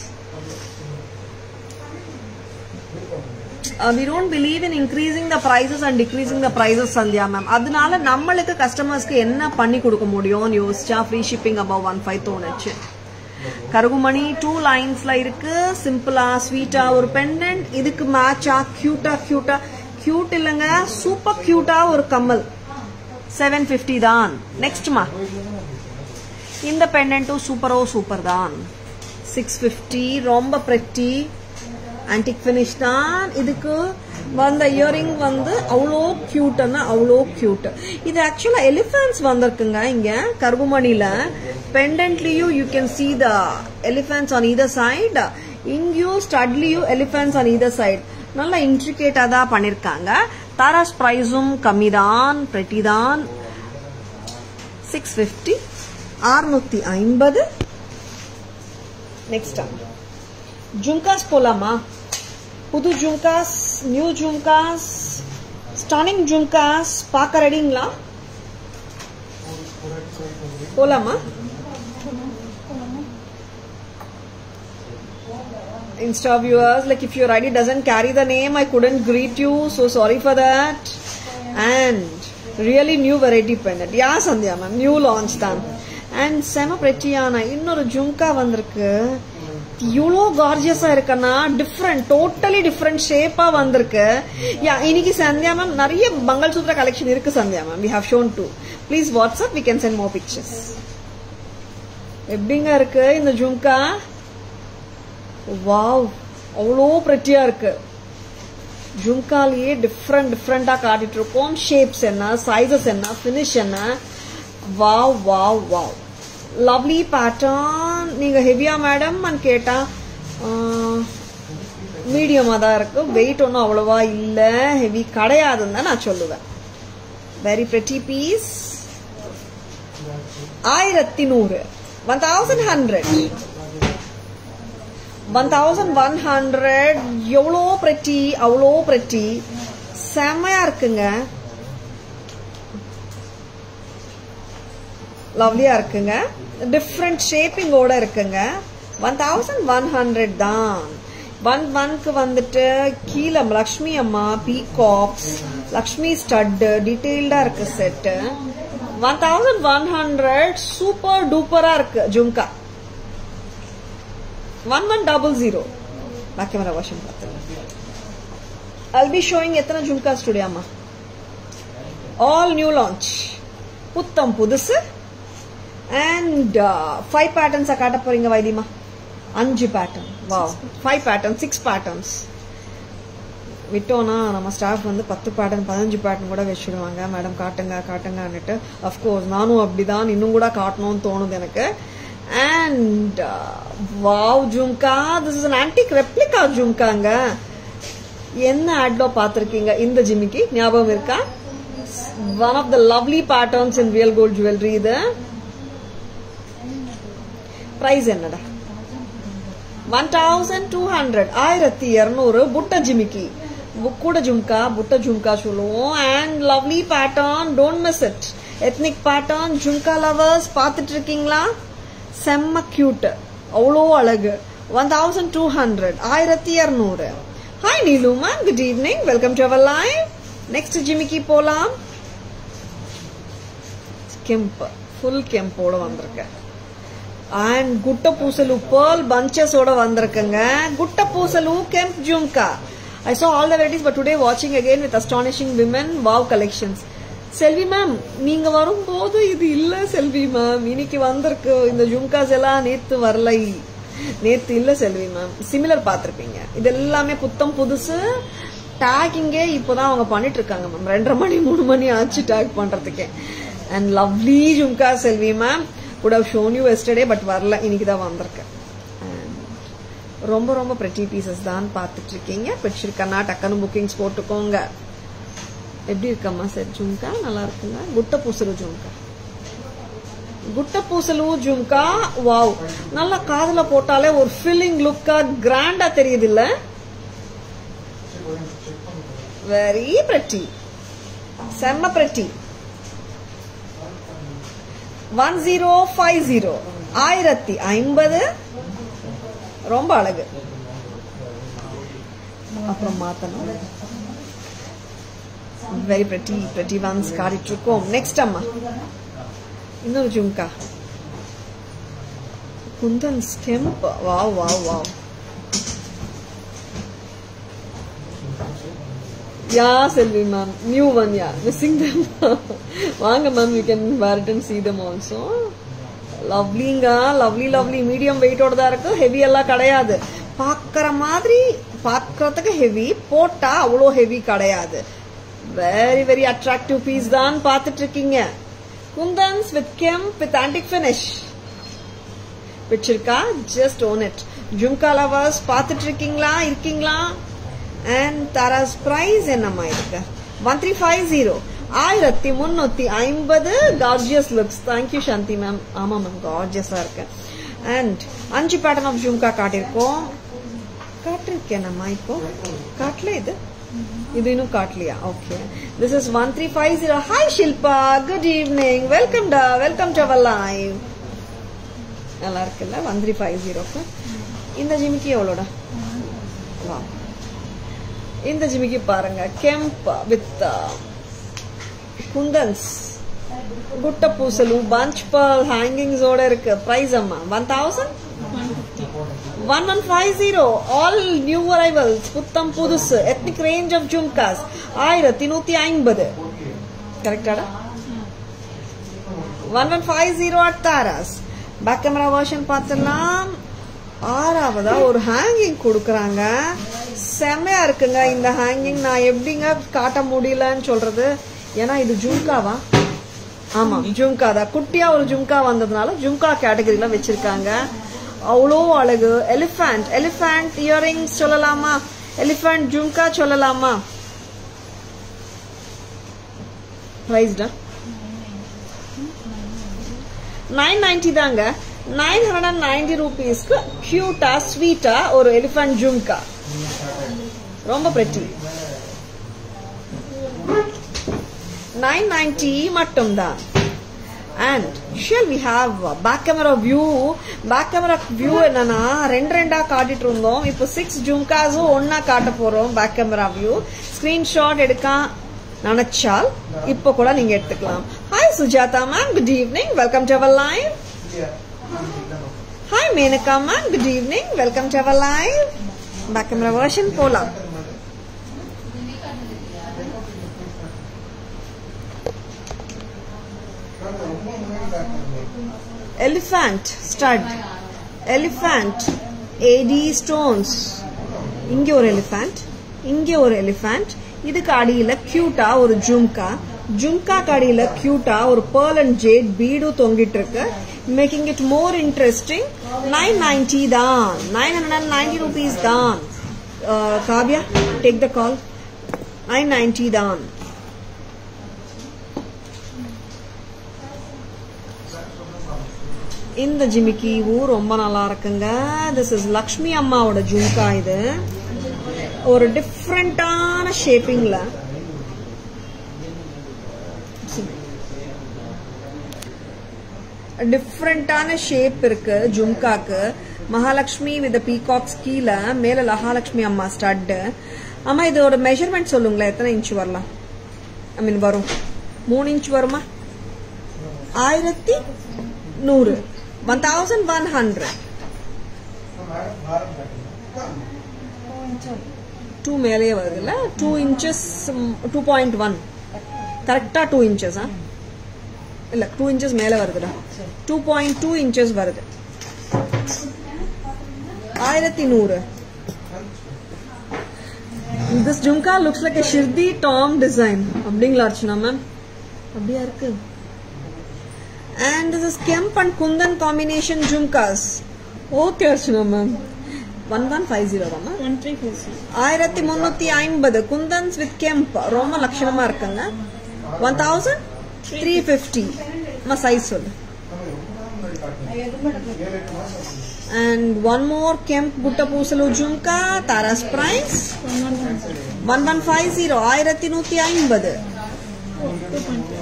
Uh, we don't believe in increasing the prices and decreasing the prices, Sandhya ma'am. அதனால நம்மளுக்கு கஸ்டமர்ஸ்க்கு என்ன பண்ணி கொடுக்க முடியும்னு யோசிச்சா free shipping above one five தோணுச்சு கருகுமணி டூ லைன்ஸ்ல இருக்கு சிம்பிளா ஸ்வீட்டா ஒரு பெண்டன்ட் இதுக்கு மேட்சா கியூட்டா கியூட்டா கியூட் இல்லைங்க சூப்பர் கியூட்டா ஒரு கம்மல் செவன் ஃபிஃப்டி தான் நெக்ஸ்ட்மா இந்த பெண்டன்ட்டும் சூப்பரோ சூப்பர் தான் சிக்ஸ் ஃபிஃப்டி ரொம்ப ப்ரெட்டி ஆன்டிக் ஃபினிஷ் தான் இதுக்கு வந்த இயரிங் வந்து அவ்வளோ கியூட்னா அவ்வளோ கியூட் இது ஆக்சுவலா எலிஃபென்ட்ஸ் வந்திருக்குங்க இங்க கருகுமணியில பெண்டன்ட்லயும் you can see the elephants on either side இங்கேயும் ஸ்டட்லயும் எலிஃபென்ட்ஸ் ஆன் இதர் சைடு நல்லா இன்ட்ரிகேட்டா தான் பண்ணிருக்காங்க தாராஸ் பிரைஸும் கம்மி தான் பிரெட்டி தான் சிக்ஸ் ஃபிஃப்டி அறுநூத்தி ஐம்பது நெக்ஸ்ட் ஜும்காஸ் போலாமா புது ஜும்காஸ் நியூ ஜும்காஸ் ஸ்டனிங் ஜும்காஸ் பார்க்க ரெடிங்களா போலாமா Insta viewers, like if your ID doesn't carry the name, I couldn't greet you, so sorry for that. And really new variety pendant. Yeah, Sandhya ma'am, new launch தான். And செம prettyயான இன்னொரு ஜும்கா வந்திருக்கு இவ்வளோ கார்ஜியஸா இருக்கன்னா டிஃப்ரெண்ட் டோட்டலி டிஃப்ரெண்ட் ஷேப்பா வந்திருக்கு யா இன்னைக்கு சந்தியா மேம் நிறைய மங்கள் சூத்ரா கலெக்ஷன் இருக்கு Sandhya ma'am we have shown two please WhatsApp we can send more pictures எப்படிங்க இருக்கு இந்த ஜும்கா வாவ் அவ்வளோ ப்ரெட்டியா இருக்கு ஜும்காலேயே டிஃப்ரெண்ட் டிஃப்ரெண்டா காட்டிட்டு இருக்கோம் ஷேப்ஸ் என்ன சைசஸ் என்ன ஃபினிஷ் என்ன wow wow wow lovely pattern நீங்க ஹெவியா மேடம் கேட்டா மீடியமா தான் இருக்கு வெயிட் ஒன்றும் அவ்வளவா இல்ல ஹெவி கிடையாதுன்னு தான் நான் சொல்லுவேன் வெரி பிரெட்டி பீஸ் ஆயிரத்தி நூறு one thousand hundred one thousand one hundred எவ்வளோ பிரட்டி அவ்வளோ பிரட்டி செம்மையா இருக்குங்க லவ்லியா இருக்குங்க டிஃப்ரெண்ட் ஷேப்பிங்கோட இருக்குங்க ஒன் தௌசண்ட் ஒன் ஹண்ட்ரட் தான் ஒன் ஒன்க்கு வந்துட்டு கீழே லக்ஷ்மி அம்மா பீகாக்ஸ் லக்ஷ்மி ஸ்டட் டீட்டெயில்டா இருக்கு set one thousand one hundred super டூப்பரா இருக்கு jhumka one one double zero back camera version பார்த்துங்க I'll be showing எத்தனை ஜும்கா ஸ்டுடியோமா ஆல் நியூ லான்ச் புத்தம் புதுசு அண்ட் ஃபைவ் பேட்டர்ன்ஸா காட்ட போறீங்க வைத்தியமா அஞ்சு பேட்டர்ன் வா ஃபைவ் பேட்டர்ன் சிக்ஸ் பேட்டர்ன்ஸ் விட்டோம்னா நம்ம ஸ்டாஃப் வந்து பத்து பேட்டர்ன் பதினஞ்சு பேட்டர்ன் கூட வச்சுடுவாங்க மேடம் காட்டுங்க காட்டுங்கன்னுட்டு அஃப்கோர்ஸ் நானும் அப்படிதான் இன்னும் கூட காட்டணும்னு தோணுது எனக்கு and wow jhumka this is an antique replica ஜும்காங்க என்ன ஆட்ல பார்த்துருக்கீங்க இந்த ஜிமிக்கு ஞாபகம் இருக்கா one of the lovely patterns in real gold jewellery இது பிரைஸ் என்னடா ஒன் தௌசண்ட் டூ ஹண்ட்ரட் ஆயிரத்தி இருநூறு புட்ட ஜிமிக்கி கூட ஜும்கா புட்ட ஜும்கா சொல்லுவோம் and lovely pattern don't miss it ethnic pattern jhumka lovers பார்த்துட்டு இருக்கீங்களா செம்ம கியூட் அவ்வளோ அழகு ஒன் தௌசண்ட் டூ ஹண்ட்ரட் ஆயிரத்தி இரநூறு hi Neeluma good evening welcome to our live next ஜிமிக்கி போலாம் கெம்ப் ஃபுல் கெம்போட வந்திருக்கேன் அண்ட் குட்ட பூசலு பேர்ல் பஞ்சஸோட வந்திருக்குங்க குட்ட பூசலு kemp jhumka I saw all the varieties but today வாட்சிங் again with astonishing women wow collections Selvi ma'am நீங்க வரும்போது இது இல்ல செல்வி மேம் இன்னைக்கு வந்திருக்கு இந்த ஜும்காஸ் எல்லாம் நேத்து வரலை நேத்து இல்ல செல்வி மேம் சிமிலர் பார்த்திருப்பீங்க இது எல்லாமே புத்தம் புதுசு டேக்கிங்கே இப்போதான் அவங்க பண்ணிட்டு இருக்காங்க மேம் ரெண்டரை மணி மூணு மணி ஆச்சு டேக் பண்றதுக்கே and lovely jhumka Selvi ma'am good have shown you yesterday but வரல இன்னைக்கு தான் வந்திருக்கேன் And ரொம்ப ரொம்ப pretty பீசஸ் தான் பார்த்துட்டு இருக்கீங்க பிடிச்சிருக்கனா டக்குன்னு புக்கிங்ஸ் போட்டுக்கோங்க எப்படி இருக்கம்மா சார் ஜும்கா நல்லா இருக்குங்க குட்ட பூசலு ஜும்கா குட்ட பூசலு ஜும்கா வாவ் நல்லா காதுல போட்டாலே ஒரு ஃபீலிங் லுக்கா கிராண்டா தெரியுது இல்ல வெரி pretty செம்ம pretty one zero five zero ஆயிரத்தி ஐம்பது ரொம்ப அழகு அப்புறம் மாத்தணும் வெரி pretty pretty ones காட்டிட்டு இருக்கோம் நெக்ஸ்ட் அம்மா இன்னொரு jhumka kundan stamp wow wow wow யா செல்வி மேம் நியூ ஒன் யா மிஸ்ஸிங் தம் வாங்க ma'am you can wear it and see them also லவ்லிங்க லவ்லி லவ்லி மீடியம் வெயிட்டோட தான் இருக்கு ஹெவி எல்லாம் கிடையாது பார்க்கற மாதிரி பார்க்கறதுக்கு ஹெவி போட்டா அவ்வளோ ஹெவி கிடையாது வெரி வெரி அட்ராக்டிவ் பீஸ் தான் பார்த்துட்டு இருக்கீங்க kundans with kemp with antique finish பிடிச்சிருக்கா just own it jhumka lovers பார்த்துட்டு இருக்கீங்களா இருக்கீங்களா அண்ட் தாராஸ் பிரைஸ் என்னம்மா இருக்கு ஒன் த்ரீ ஃபைவ் ஜீரோ ஆயிரத்தி முன்னூத்தி ஐம்பது கார்ஜியஸ் லுக்ஸ் தேங்க்யூ சாந்தி மேம் ஆமா மேம் கார்ஜியஸா இருக்கு அண்ட் அஞ்சு பேட்டர்ன் ஆஃப் ஜும்கா காட்டியிருக்கோம் காட்டிருக்கேனம்மா இப்போ காட்டல இது இது இன்னும் காட்டலையா okay this is one three five zero hi Shilpa good evening welcome டா வெல்கம் டு அவர் லைவ் நல்லா இருக்குல்ல ஒன் த்ரீ ஃபைவ் ஜீரோக்கு இந்த ஜிமிக்கி எவ்வளோடா வா இந்த ஜிமிக்கி பாருங்க கெம்ப் வித் குந்தன்ஸ் குட்ட பூசலு பஞ்ச் பர்ல் ஹேங்கிங்ஸோட இருக்கு பிரைஸ் அம்மா one thousand one one five zero all new arrivals புத்தம் புதுசு எத்னிக் ரேஞ்ச் ஆஃப் ஜும்காஸ் ஆயிரத்தி நூத்தி ஐம்பது கரெக்டாடா one one five zero at Taras back camera version பார்த்துலாம் ஆறாவதா ஒரு ஹேங்கிங் கொடுக்கறாங்க செம்மையா இருக்குங்க இந்த ஹேங்கிங் நான் எப்படிங்க காட்ட முடியலன்னு சொல்றது ஏன்னா இது ஜும்காவா ஆமா ஜும்கா தான் குட்டியா ஒரு ஜும்கா வந்ததுனால ஜும்கா கேட்டகரியில வச்சிருக்காங்க அவ்வளோ அழகு எலிஃபண்ட் எலிஃபண்ட் இயரிங்ஸ் சொல்லலாமா எலிஃபண்ட் ஜும்கா சொல்லலாமா பிரைஸ்டா நைன் நைன்டி தாங்க நைன் ஹண்ட்ரட் அண்ட் நைன்டி ருபீஸ்க்கு கியூட்டா ஸ்வீட்டா ஒரு எலிஃபண்ட் ஜும்கா ரொம்ப பிரெட்டி நைன் நைன்டி மட்டும்தான் அண்ட் ஷியல் we have back camera view back camera view என்னன்னா ரெண்டு ரெண்டா காட்டிட்டு இருந்தோம் இப்போ சிக்ஸ் ஜும்காஸும் ஒன்னா காட்ட போறோம் பேக் கேமரா வியூ ஸ்கிரீன்ஷாட் எடுக்க நினைச்சால் இப்போ கூட நீங்க எடுத்துக்கலாம் hi Sujatha ma'am good evening welcome to our live hi Menaka ma'am good evening welcome to our live back camera version போலாம் elephant stud elephant AD stones இங்க ஒரு எலிஃபண்ட் இங்க ஒரு எலிஃபண்ட் இதுக்கு அடியில கியூட்டா ஒரு ஜும்கா ஜும்கா அடியில கியூட்டா ஒரு பேர்ல் அண்ட் ஜேட் பீடு தொங்கிட்டு இருக்கு making it more interesting nine ninety தான் nine hundred and ninety rupees தான் Kavya take the call nine ninety தான் இந்த ஜிமிக்கிவும் ரொம்ப நல்லா இருக்குங்க திஸ் இஸ் லக்ஷ்மி அம்மாவோட ஜும்கா இது ஒரு டிஃப்ரெண்டான ஷேப்பிங்ல டிஃப்ரெண்டான ஷேப் இருக்கு ஜும்காக்கு மகாலட்சுமி வித் பீகாக்ஸ் கீழே மேல மகாலட்சுமி அம்மா ஸ்டட் அம்மா இதோட மெஷர்மெண்ட் சொல்லுங்களேன் எத்தனை இன்ச் வரலாம் ஐ மீன் வரும் மூணு இன்ச் வருமா ஆயிரத்தி நூறு one thousand one hundred two மேலேயே வருதுல்ல two inches two point one கரெக்டா டூ இன்ச்சஸா இல்ல டூ இன்ச்சஸ் மேல வருதுடா டூ பாயிண்ட் டூ இன்ச்சஸ் வருது ஆயிரத்தி நூறு this jhumka looks like Shirdi டாம் டிசைன் அப்படிங்களா அர்ச்சனா மேம் அப்படியா இருக்கு and this is kemp and kundan combination jhumkas okay Archana ma'am one one five zero தான் ஒன் த்ரீ ஃபோர் சி ஆயிரத்தி முன்னூத்தி ஐம்பது குந்தன்ஸ் வித் கெம்ப் ரொம்ப லட்சணமா இருக்குங்க one thousand three fifty size சொல்லு அண்ட் ஒன் மோர் கெம்ப் புட்ட பூசலு jhumka Taras price one one one zero one one five zero ஆயிரத்தி நூத்தி ஐம்பது டூ பாயிண்ட்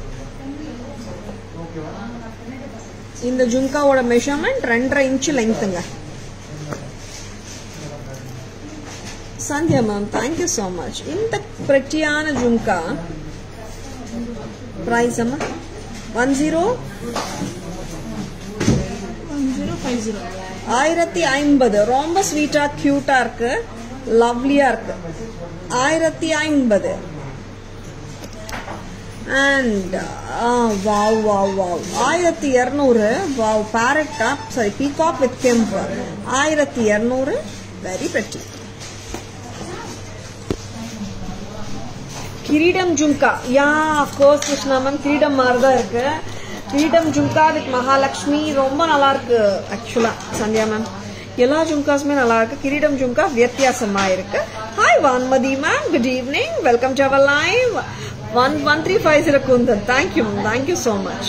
இந்த ஜும்காவோட மெஷர்மெண்ட் ரெண்டரை இன்ச்சு லெங்க்த்துங்க Sandhya ma'am thank you so much இந்த பிரட்டியான ஜும்கா ப்ரைஸ் அம்மா one zero one zero five zero ஆயிரத்தி ஐம்பது ரொம்ப ஸ்வீட்டா கியூட்டா இருக்கு லவ்லியா இருக்கு ஆயிரத்தி ஐம்பது அண்ட் வாவ் வாவ் வாவ் ஆயிரத்தி இரநூறு wow parrot top sorry peacock with kemp ஆயிரத்தி இரநூறு வெரி பெட்டி கிரீடம் jhumka yeah course Krishna ma'am கிரீடம் மாதிரி தான் இருக்கு கிரீடம் ஜும்கா வித் மகாலட்சுமி ரொம்ப நல்லா இருக்கு ஆக்சுவலா சந்தியா மேம் எல்லா ஜும்காஸுமே நல்லா இருக்கு கிரீடம் ஜும்கா வித்தியாசமா இருக்கு hi Vanmathi ma'am good evening welcome to our live one one three five zero kundan thank you ma'am thank you so much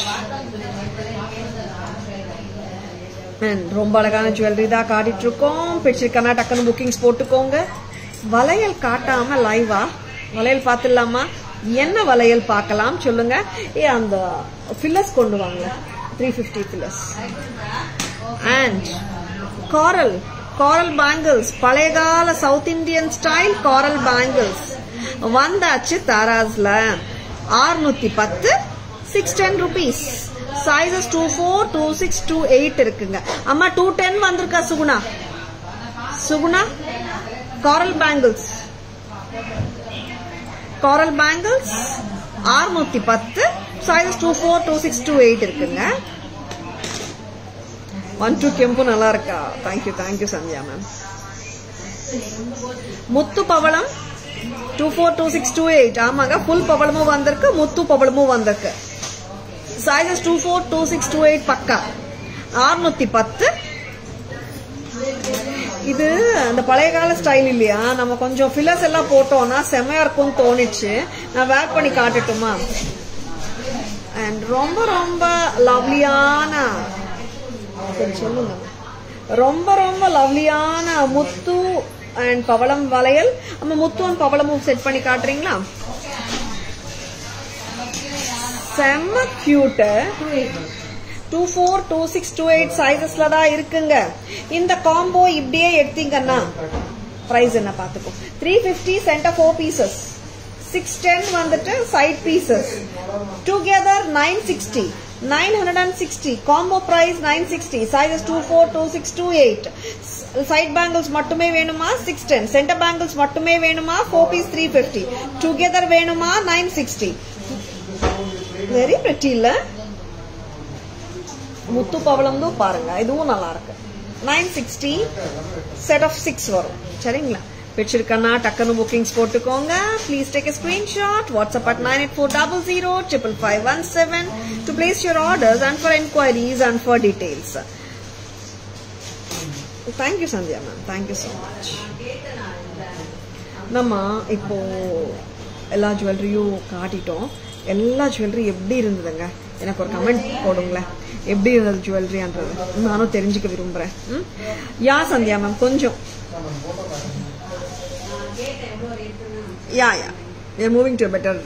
And ரொம்ப அழகான ஜுவல்லரி தான் காட்டிட்டு இருக்கோம் பிடிச்சிருக்கனா டக்குன்னு புக்கிங்ஸ் போட்டுக்கோங்க வளையல் காட்டாம லைவா வளையல் பார்த்துடலாமா என்ன வளையல் பார்க்கலாம் சொல்லுங்க ஏ அந்த ஃபில்லர்ஸ் கொண்டு வாங்க three fifty fillers and coral coral bangles பழைய கால south Indian style coral bangles வந்தாச்சு தாராஸ்ல ஆறுநூத்தி பத்து six ten rupees sizes two four two six two eight இருக்குங்க அம்மா டூ டென் வந்திருக்கா Suguna Suguna coral bangles coral bangles ஆறுநூத்தி பத்து size two four two six two eight இருக்குங்க ஒன் டூ கெம்பு நல்லா இருக்கா தேங்க்யூ தேங்க்யூ சந்தியா மேம் முத்து பவளம் two four two six two eight ஆமாங்க ஃபுல் பவளமும் வந்திருக்கு முத்து பவளமும் வந்திருக்கு sizes two four two six two eight பக்கா ஆறுநூத்தி பத்து இது அந்த பழைய கால ஸ்டைல் இல்லையா நம்ம கொஞ்சம் ஃபில்லர்ஸ் எல்லாம் போட்டோம்னா செமையா இருக்கும்னு தோணுச்சு நான் வேர் பண்ணி காட்டட்டுமா அண்ட் ரொம்ப ரொம்ப லவ்லியான சரி சொல்லுங்க ரொம்ப ரொம்ப லவ்லியான முத்து அண்ட் பவளம் வளையல் நம்ம முத்து அண்ட் பவளமும் செட் பண்ணி காட்டுறீங்களா செம்ம cute two four two six two eight சைசஸ்ல தான் இருக்குங்க இந்த காம்போ இப்படியே எடுத்தீங்கன்னா பிரைஸ் என்ன பார்த்துக்கோ three fifty centre four pieces six ten வந்துட்டு side pieces together nine sixty nine hundred and sixty combo price nine sixty sizes two four two six two eight side bangles மட்டுமே வேணுமா six ten centre bangles மட்டுமே வேணுமா four piece three fifty together வேணுமா nine sixty very pretty இல்ல முத்து பவளம்தும் பாருங்க இதுவும் நல்லா இருக்கு nine sixty set of six வரும் சரிங்களா பிடிச்சிருக்கனா டக்குனு புக்கிங்ஸ் போட்டுக்கோங்க please take screenshot WhatsApp at nine eight four double zero triple five one seven to place your orders and for enquiries and for details thank you Sandhya ma'am thank you so much நம்ம இப்போ எல்லா ஜுவல்லரியும் காட்டிட்டோம் எல்லா jewellery எப்படி இருந்ததுங்க எனக்கு ஒரு comment போடுங்களேன் எப்படி இருந்தது ஜுவல்லரின்றது நானும் தெரிஞ்சுக்க விரும்புறேன் ம்? யா சந்தியா மேம் கொஞ்சம் yeah yeah we moving to better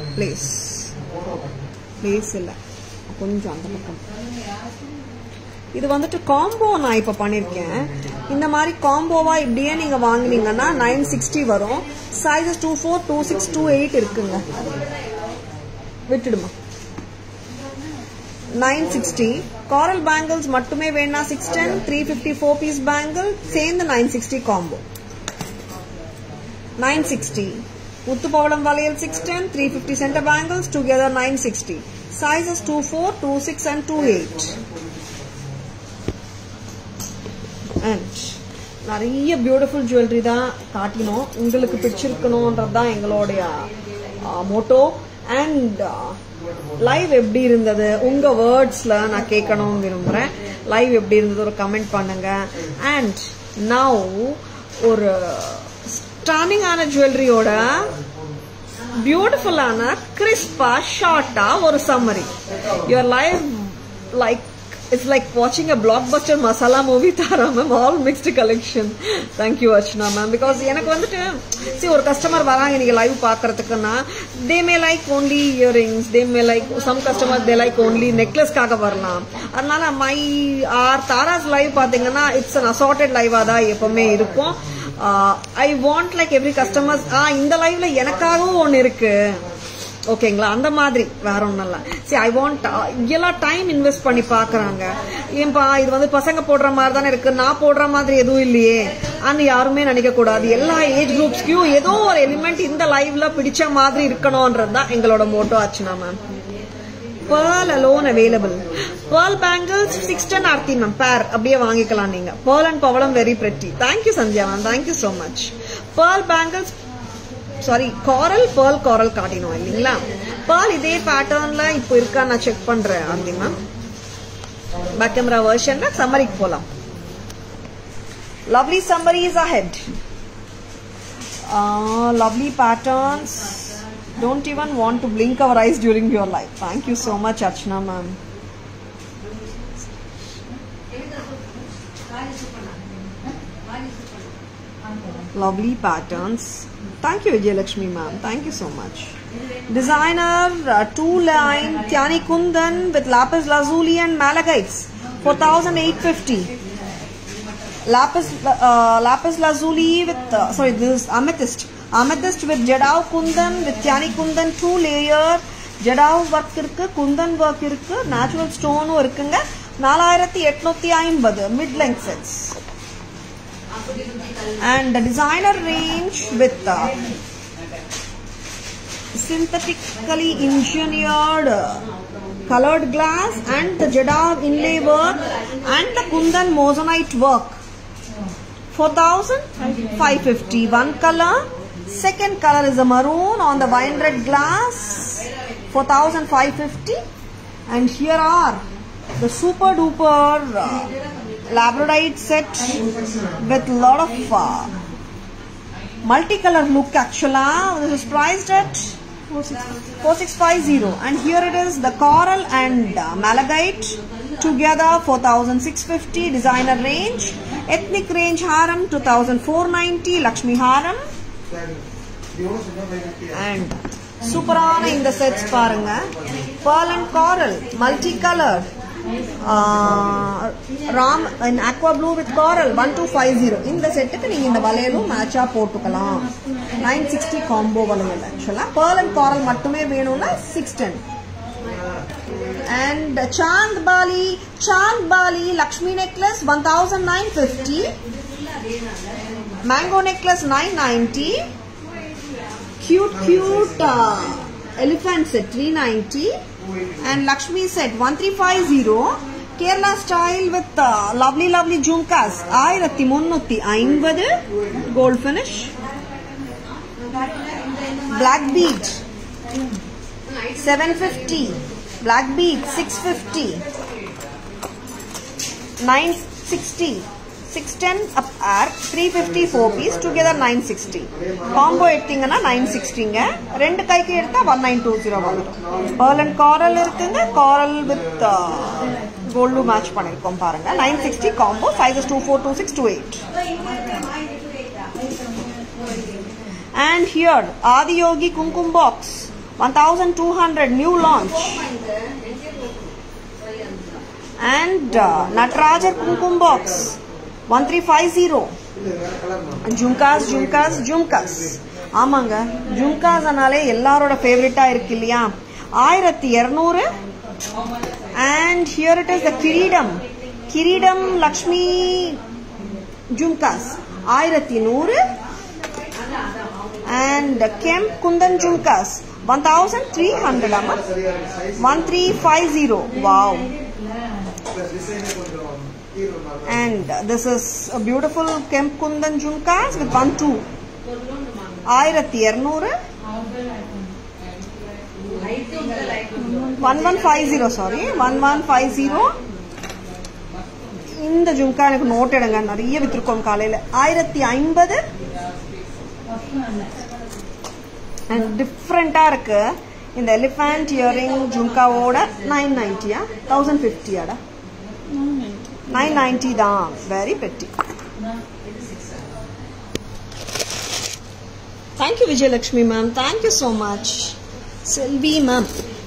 place place இல்லை கொஞ்சம் அந்த பக்கம் இது வந்துட்டு காம்போ நான் இப்போ பண்ணியிருக்கேன் இந்த மாதிரி காம்போவா இப்படியே நீங்க வாங்குனீங்கன்னா நைன் சிக்ஸ்டி வரும் sizes two four two six two eight இருக்குங்க விட்டுடுமா நைன் சிக்ஸ்டி காரல் பேங்கிள்ஸ் மட்டுமே வேணா six ten three fifty four piece bangle சேர்ந்து nine sixty combo nine sixty முத்து பவளம் வளையல் six ten three fifty centre bangles together nine sixty sizes two four two six and two eight and நிறைய beautiful jewellery தான் காட்டினோம் உங்களுக்கு பிடிச்சிருக்கணுன்றது தான் எங்களுடைய மோட்டோ அண்ட் லைவ் எப்படி இருந்தது உங்க வேர்ட்ஸ்ல நான் கேட்கணும்னு விரும்புறேன் லைவ் எப்படி இருந்தது ஒரு கமெண்ட் பண்ணுங்க அண்ட் நவ் ஒரு ஸ்டாண்டிங்கான ஜுவல்லரியோட பியூட்டிஃபுல்லான கிறிஸ்பா ஷார்ட்டா ஒரு summary your live like it's like வாட்சிங் a blockbuster masala movie Tara ma'am all mixed collection thank you Archana ma'am because எனக்கு வந்துட்டு see ஒரு கஸ்டமர் வராங்க நீங்க லைவ் பாக்குறதுக்குன்னா they may like only earrings they may like some customer they like only நெக்லஸ்க்காக வரலாம் அதனால மை ஆர் தாராஸ் லைவ் பாத்தீங்கன்னா இட்ஸ் அன் அசார்டட் லைவா தான் எப்பவுமே இருக்கும் I want like every customers ஆ இந்த லைவ்ல எனக்காகவும் ஒன்னு இருக்கு ஓகேங்களா அந்த மாதிரி வேற ஒன்றும் இல்லை சரி ஐ வாண்ட் எல்லாம் டைம் இன்வெஸ்ட் பண்ணி பார்க்கறாங்க ஏன்பா இது வந்து பசங்க போடுற மாதிரி தானே இருக்கு நான் போடுற மாதிரி எதுவும் இல்லையே அன்னு யாருமே நினைக்க கூடாது எல்லா ஏஜ் குரூப்ஸ்க்கும் ஏதோ ஒரு எலிமெண்ட் இந்த லைவ்ல பிடிச்ச மாதிரி இருக்கணும்ன்றது தான் எங்களோட மோட்டோ ஆச்சுனா ma'am pearl alone available pearl bangles 610 Aarthi ma'am பேர் அப்படியே வாங்கிக்கலாம் நீங்க pearl and பவளம் very pretty thank you Sandhya ma'am thank you so much pearl bangles sorry coral pearl coral காட்டினோம் இல்லைங்களா pearl இதே பேட்டர்ன்ல இப்போ இருக்கா நான் செக் பண்றேன் ஆர்த்தி மேம் பேக் கேமரா வெர்ஷன்ல சம்மரிக்கு போலாம் lovely summary is ahead uh, lovely patterns don't even want to blink our eyes during your life thank you so much archana ma'am lovely patterns thank you vijayalakshmi ma'am thank you so much designer uh, two line tyani kundan with lapis lazuli and malachites 4850 lapis uh, lapis lazuli with uh, sorry this is amethyst amethyst with jadao kundan with tyani kundan two layer jadau work இருக்கு kundan work இருக்கு natural ஸ்டோனும் இருக்குங்க நாலாயிரத்தி எட்நூத்தி ஐம்பது mid length sets and designer range with synthetically engineered uh, colored glass and the jadav inlay work and the kundan moissanite work 4550 one color second color is a maroon on the wine red glass 4550 and here are the super duper uh, labradorite set with lot of uh, multicolor look actually this is priced at 4650 and here it is the coral and uh, malachite together 4650 designer range ethnic range haram 2490 lakshmi haram and சூப்பரான இந்த sets பாருங்க pearl and coral multi colored ராம் aqua blue with coral one two five zero இந்த செட்டுக்கு நீங்க இந்த வளையலும் மேட்சா போட்டுக்கலாம் நைன் சிக்ஸ்டி காம்போ வளையல் ஆக்சுவலா பேர்ல் அண்ட் காரல் மட்டுமே வேணும்னா six ten and chandbali chandbali Lakshmi necklace one thousand nine fifty mango necklace nine ninety cute cute uh, elephant set 390 and Lakshmi set 1350 Kerala style with uh, lovely lovely jhumkas ஆயிரத்தி முன்னூத்தி ஐம்பது gold finish black bead 750 black bead 650 960 610 up are 350 4 piece together 960 combo எடுத்தீங்கன்னா 960ங்க ரெண்டு கைக்கு எடுத்தா 1920 வந்துடும் pearl and coral இருக்குங்க coral with கோல்டு மேட்ச் பண்ணிருக்கோம் பாருங்க 960 காம்போ sizes 24 26 28 and here Adiyogi Kumkum box 1200 new launch and uh, Natarajar Kumkum box 1350 jhumkas jhumkas jhumkas ஆமாங்க ஜும்காஸ்னாலே எல்லாரோட ஃபேவரட்டா இருக்கு இல்லையா ஆயிரத்தி இரநூறு and here it is the கிரீடம் கிரீடம் லக்ஷ்மி ஜும்காஸ் ஆயிரத்தி நூறு and kemp kundan jhumkas one thousand three hundred ஆமா one three five zero wow and this is a beautiful Kemp Kundan jhumkas with one two ஆயிரத்தி இரநூறு one one five zero sorry one one five zero இந்த ஜும்கா எனக்கு note எடுங்க நிறைய வித்திருக்கோம் காலையில ஆயிரத்தி ஐம்பது அண்ட் டிஃப்ரெண்டா இருக்கு இந்த எலிஃபண்ட் இயரிங் ஜும்காவோட நைன் நைன்டியா தௌசண்ட் ஃபிஃப்டியாடா நைன் நைன்டி தான் very pretty thank you Vijayalakshmi ma'am thank you so much Selvi ma'am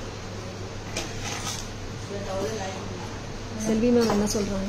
Selvi ma'am என்ன சொல்றாங்க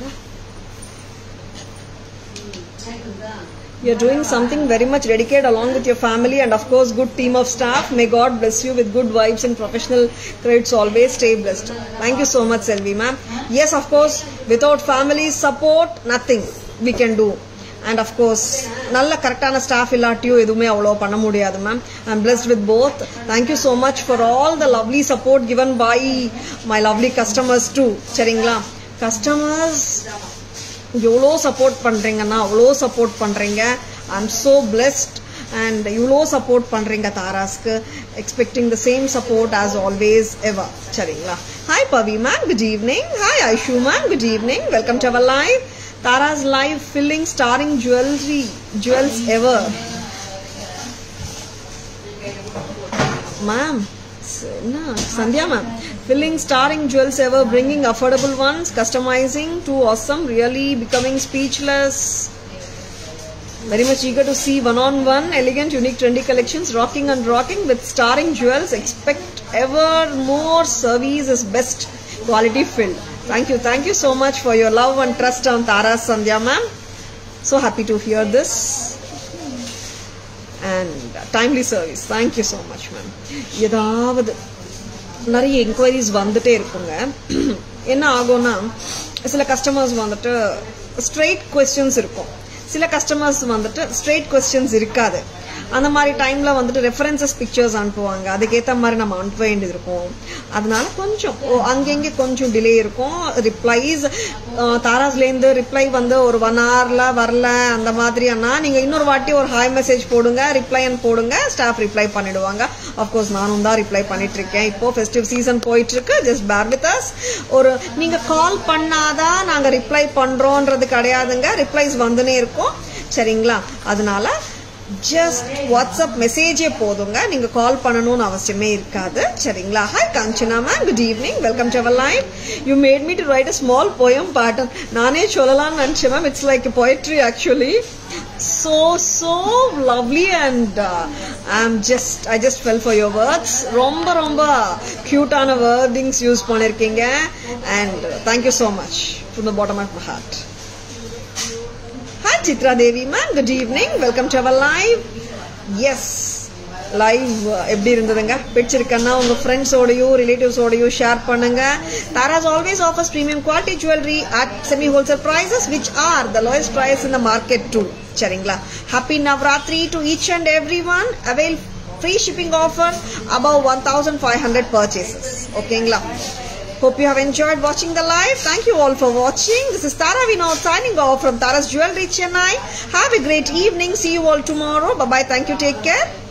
You're doing something very much dedicated along with your family and of course good team of staff. May God bless you with good vibes and professional credits always. Stay blessed. Thank you so much, Selvi ma'am. Yes, of course, without family support, nothing we can do. And of course நல்ல கரெக்டான staff இல்லாட்டியும் எதுவுமே அவ்வளோ பண்ண முடியாது ma'am I am blessed with both thank you so much for all the lovely support given by my lovely customers too சரிங்களா customers எவ்வளோ support பண்ணுறீங்கன்னா அவ்வளோ சப்போர்ட் பண்ணுறீங்க I am so blessed and இவ்வளோ சப்போர்ட் பண்ணுறீங்க தாராஸ்க்கு expecting the same support as always ever சரிங்களா hi Pavi ma'am good evening hi Aishu ma'am good evening welcome to our live Taras live filling starring jewellery jewels ever ma'am என்ன Sandhya ma'am filling starring jewels ever bringing affordable ones customizing to awesome really becoming speechless very much eager to see one on one elegant unique trendy collections rocking and rocking with starring jewels expect ever more service is best quality filled thank you thank you so much for your love and trust on tara sandhya ma'am so happy to hear this and timely service thank you so much ma'am ஏதாவது நிறைய enquiries வந்துட்டே இருக்குங்க என்ன ஆகும்னா சில customers வந்துட்டு straight questions இருக்கும் சில கஸ்டமர்ஸ் வந்துட்டு ஸ்ட்ரெயிட் கொஸ்டின்ஸ் இருக்காது அந்த மாதிரி டைம்ல வந்துட்டு ரெஃபரன்சஸ் பிக்சர்ஸ் அனுப்புவாங்க அதுக்கேற்ற மாதிரி நம்ம அனுப்ப வேண்டியது இருக்கும் அதனால கொஞ்சம் ஓ, அங்கங்க கொஞ்சம் டிலே இருக்கும் ரிப்ளைஸ் தாராஸ்லேருந்து ரிப்ளை வந்து ஒரு ஒன் ஹவர்ல வரல அந்த மாதிரியானா நீங்க இன்னொரு வாட்டி ஒரு ஹாய் மெசேஜ் போடுங்க ரிப்ளைன்னு போடுங்க ஸ்டாஃப் ரிப்ளை பண்ணிடுவாங்க அஃப்கோர்ஸ் நானும் தான் ரிப்ளை பண்ணிட்டு இருக்கேன் இப்போ ஃபெஸ்டிவ் சீசன் போயிட்டு இருக்கு ஜஸ்ட் பேர் வித் அஸ் ஒரு நீங்க கால் பண்ணாதான் நாங்க ரிப்ளை பண்றோன்றது கிடையாதுங்க ரிப்ளைஸ் வந்துனே இருக்கும் சரிங்களா அதனால ஜஸ்ட் வாட்ஸ்அப் மெசேஜே போதுங்க நீங்க கால் பண்ணணும்னு அவசியமே இருக்காது சரிங்களா hi Kanchana ma'am good evening welcome to our line you made me to write a small poem pattern நானே சொல்லலாம்னு நினைச்சேன் ma'am it's like poetry actually so so lovely and uh, I'm just I just fell for your words ரொம்ப ரொம்ப கியூட்டான wordings use பண்ணிருக்கீங்க and thank you so much from the bottom of my heart Hi Chitra Devi ma'am, good evening. Welcome to our live. Yes, live எப்படி இருந்ததுங்க பிடிச்சிருக்கன்னா உங்க ஃப்ரெண்ட்ஸோடையும் ரிலேட்டிவ்ஸோடையும் ஷேர் பண்ணுங்க Taras always offers premium quality jewellery at semi wholesale prices which are the lowest price in the market too சரிங்களா happy Navratri to each and every one avail free shipping offer above one thousand five hundred purchases ஓகேங்களா Hope you have enjoyed watching the live. Thank you all for watching. This is Tara Vinod signing off from Tara's Jewelry Chennai. Have a great evening. See you all tomorrow. Bye bye. Thank you. Take care.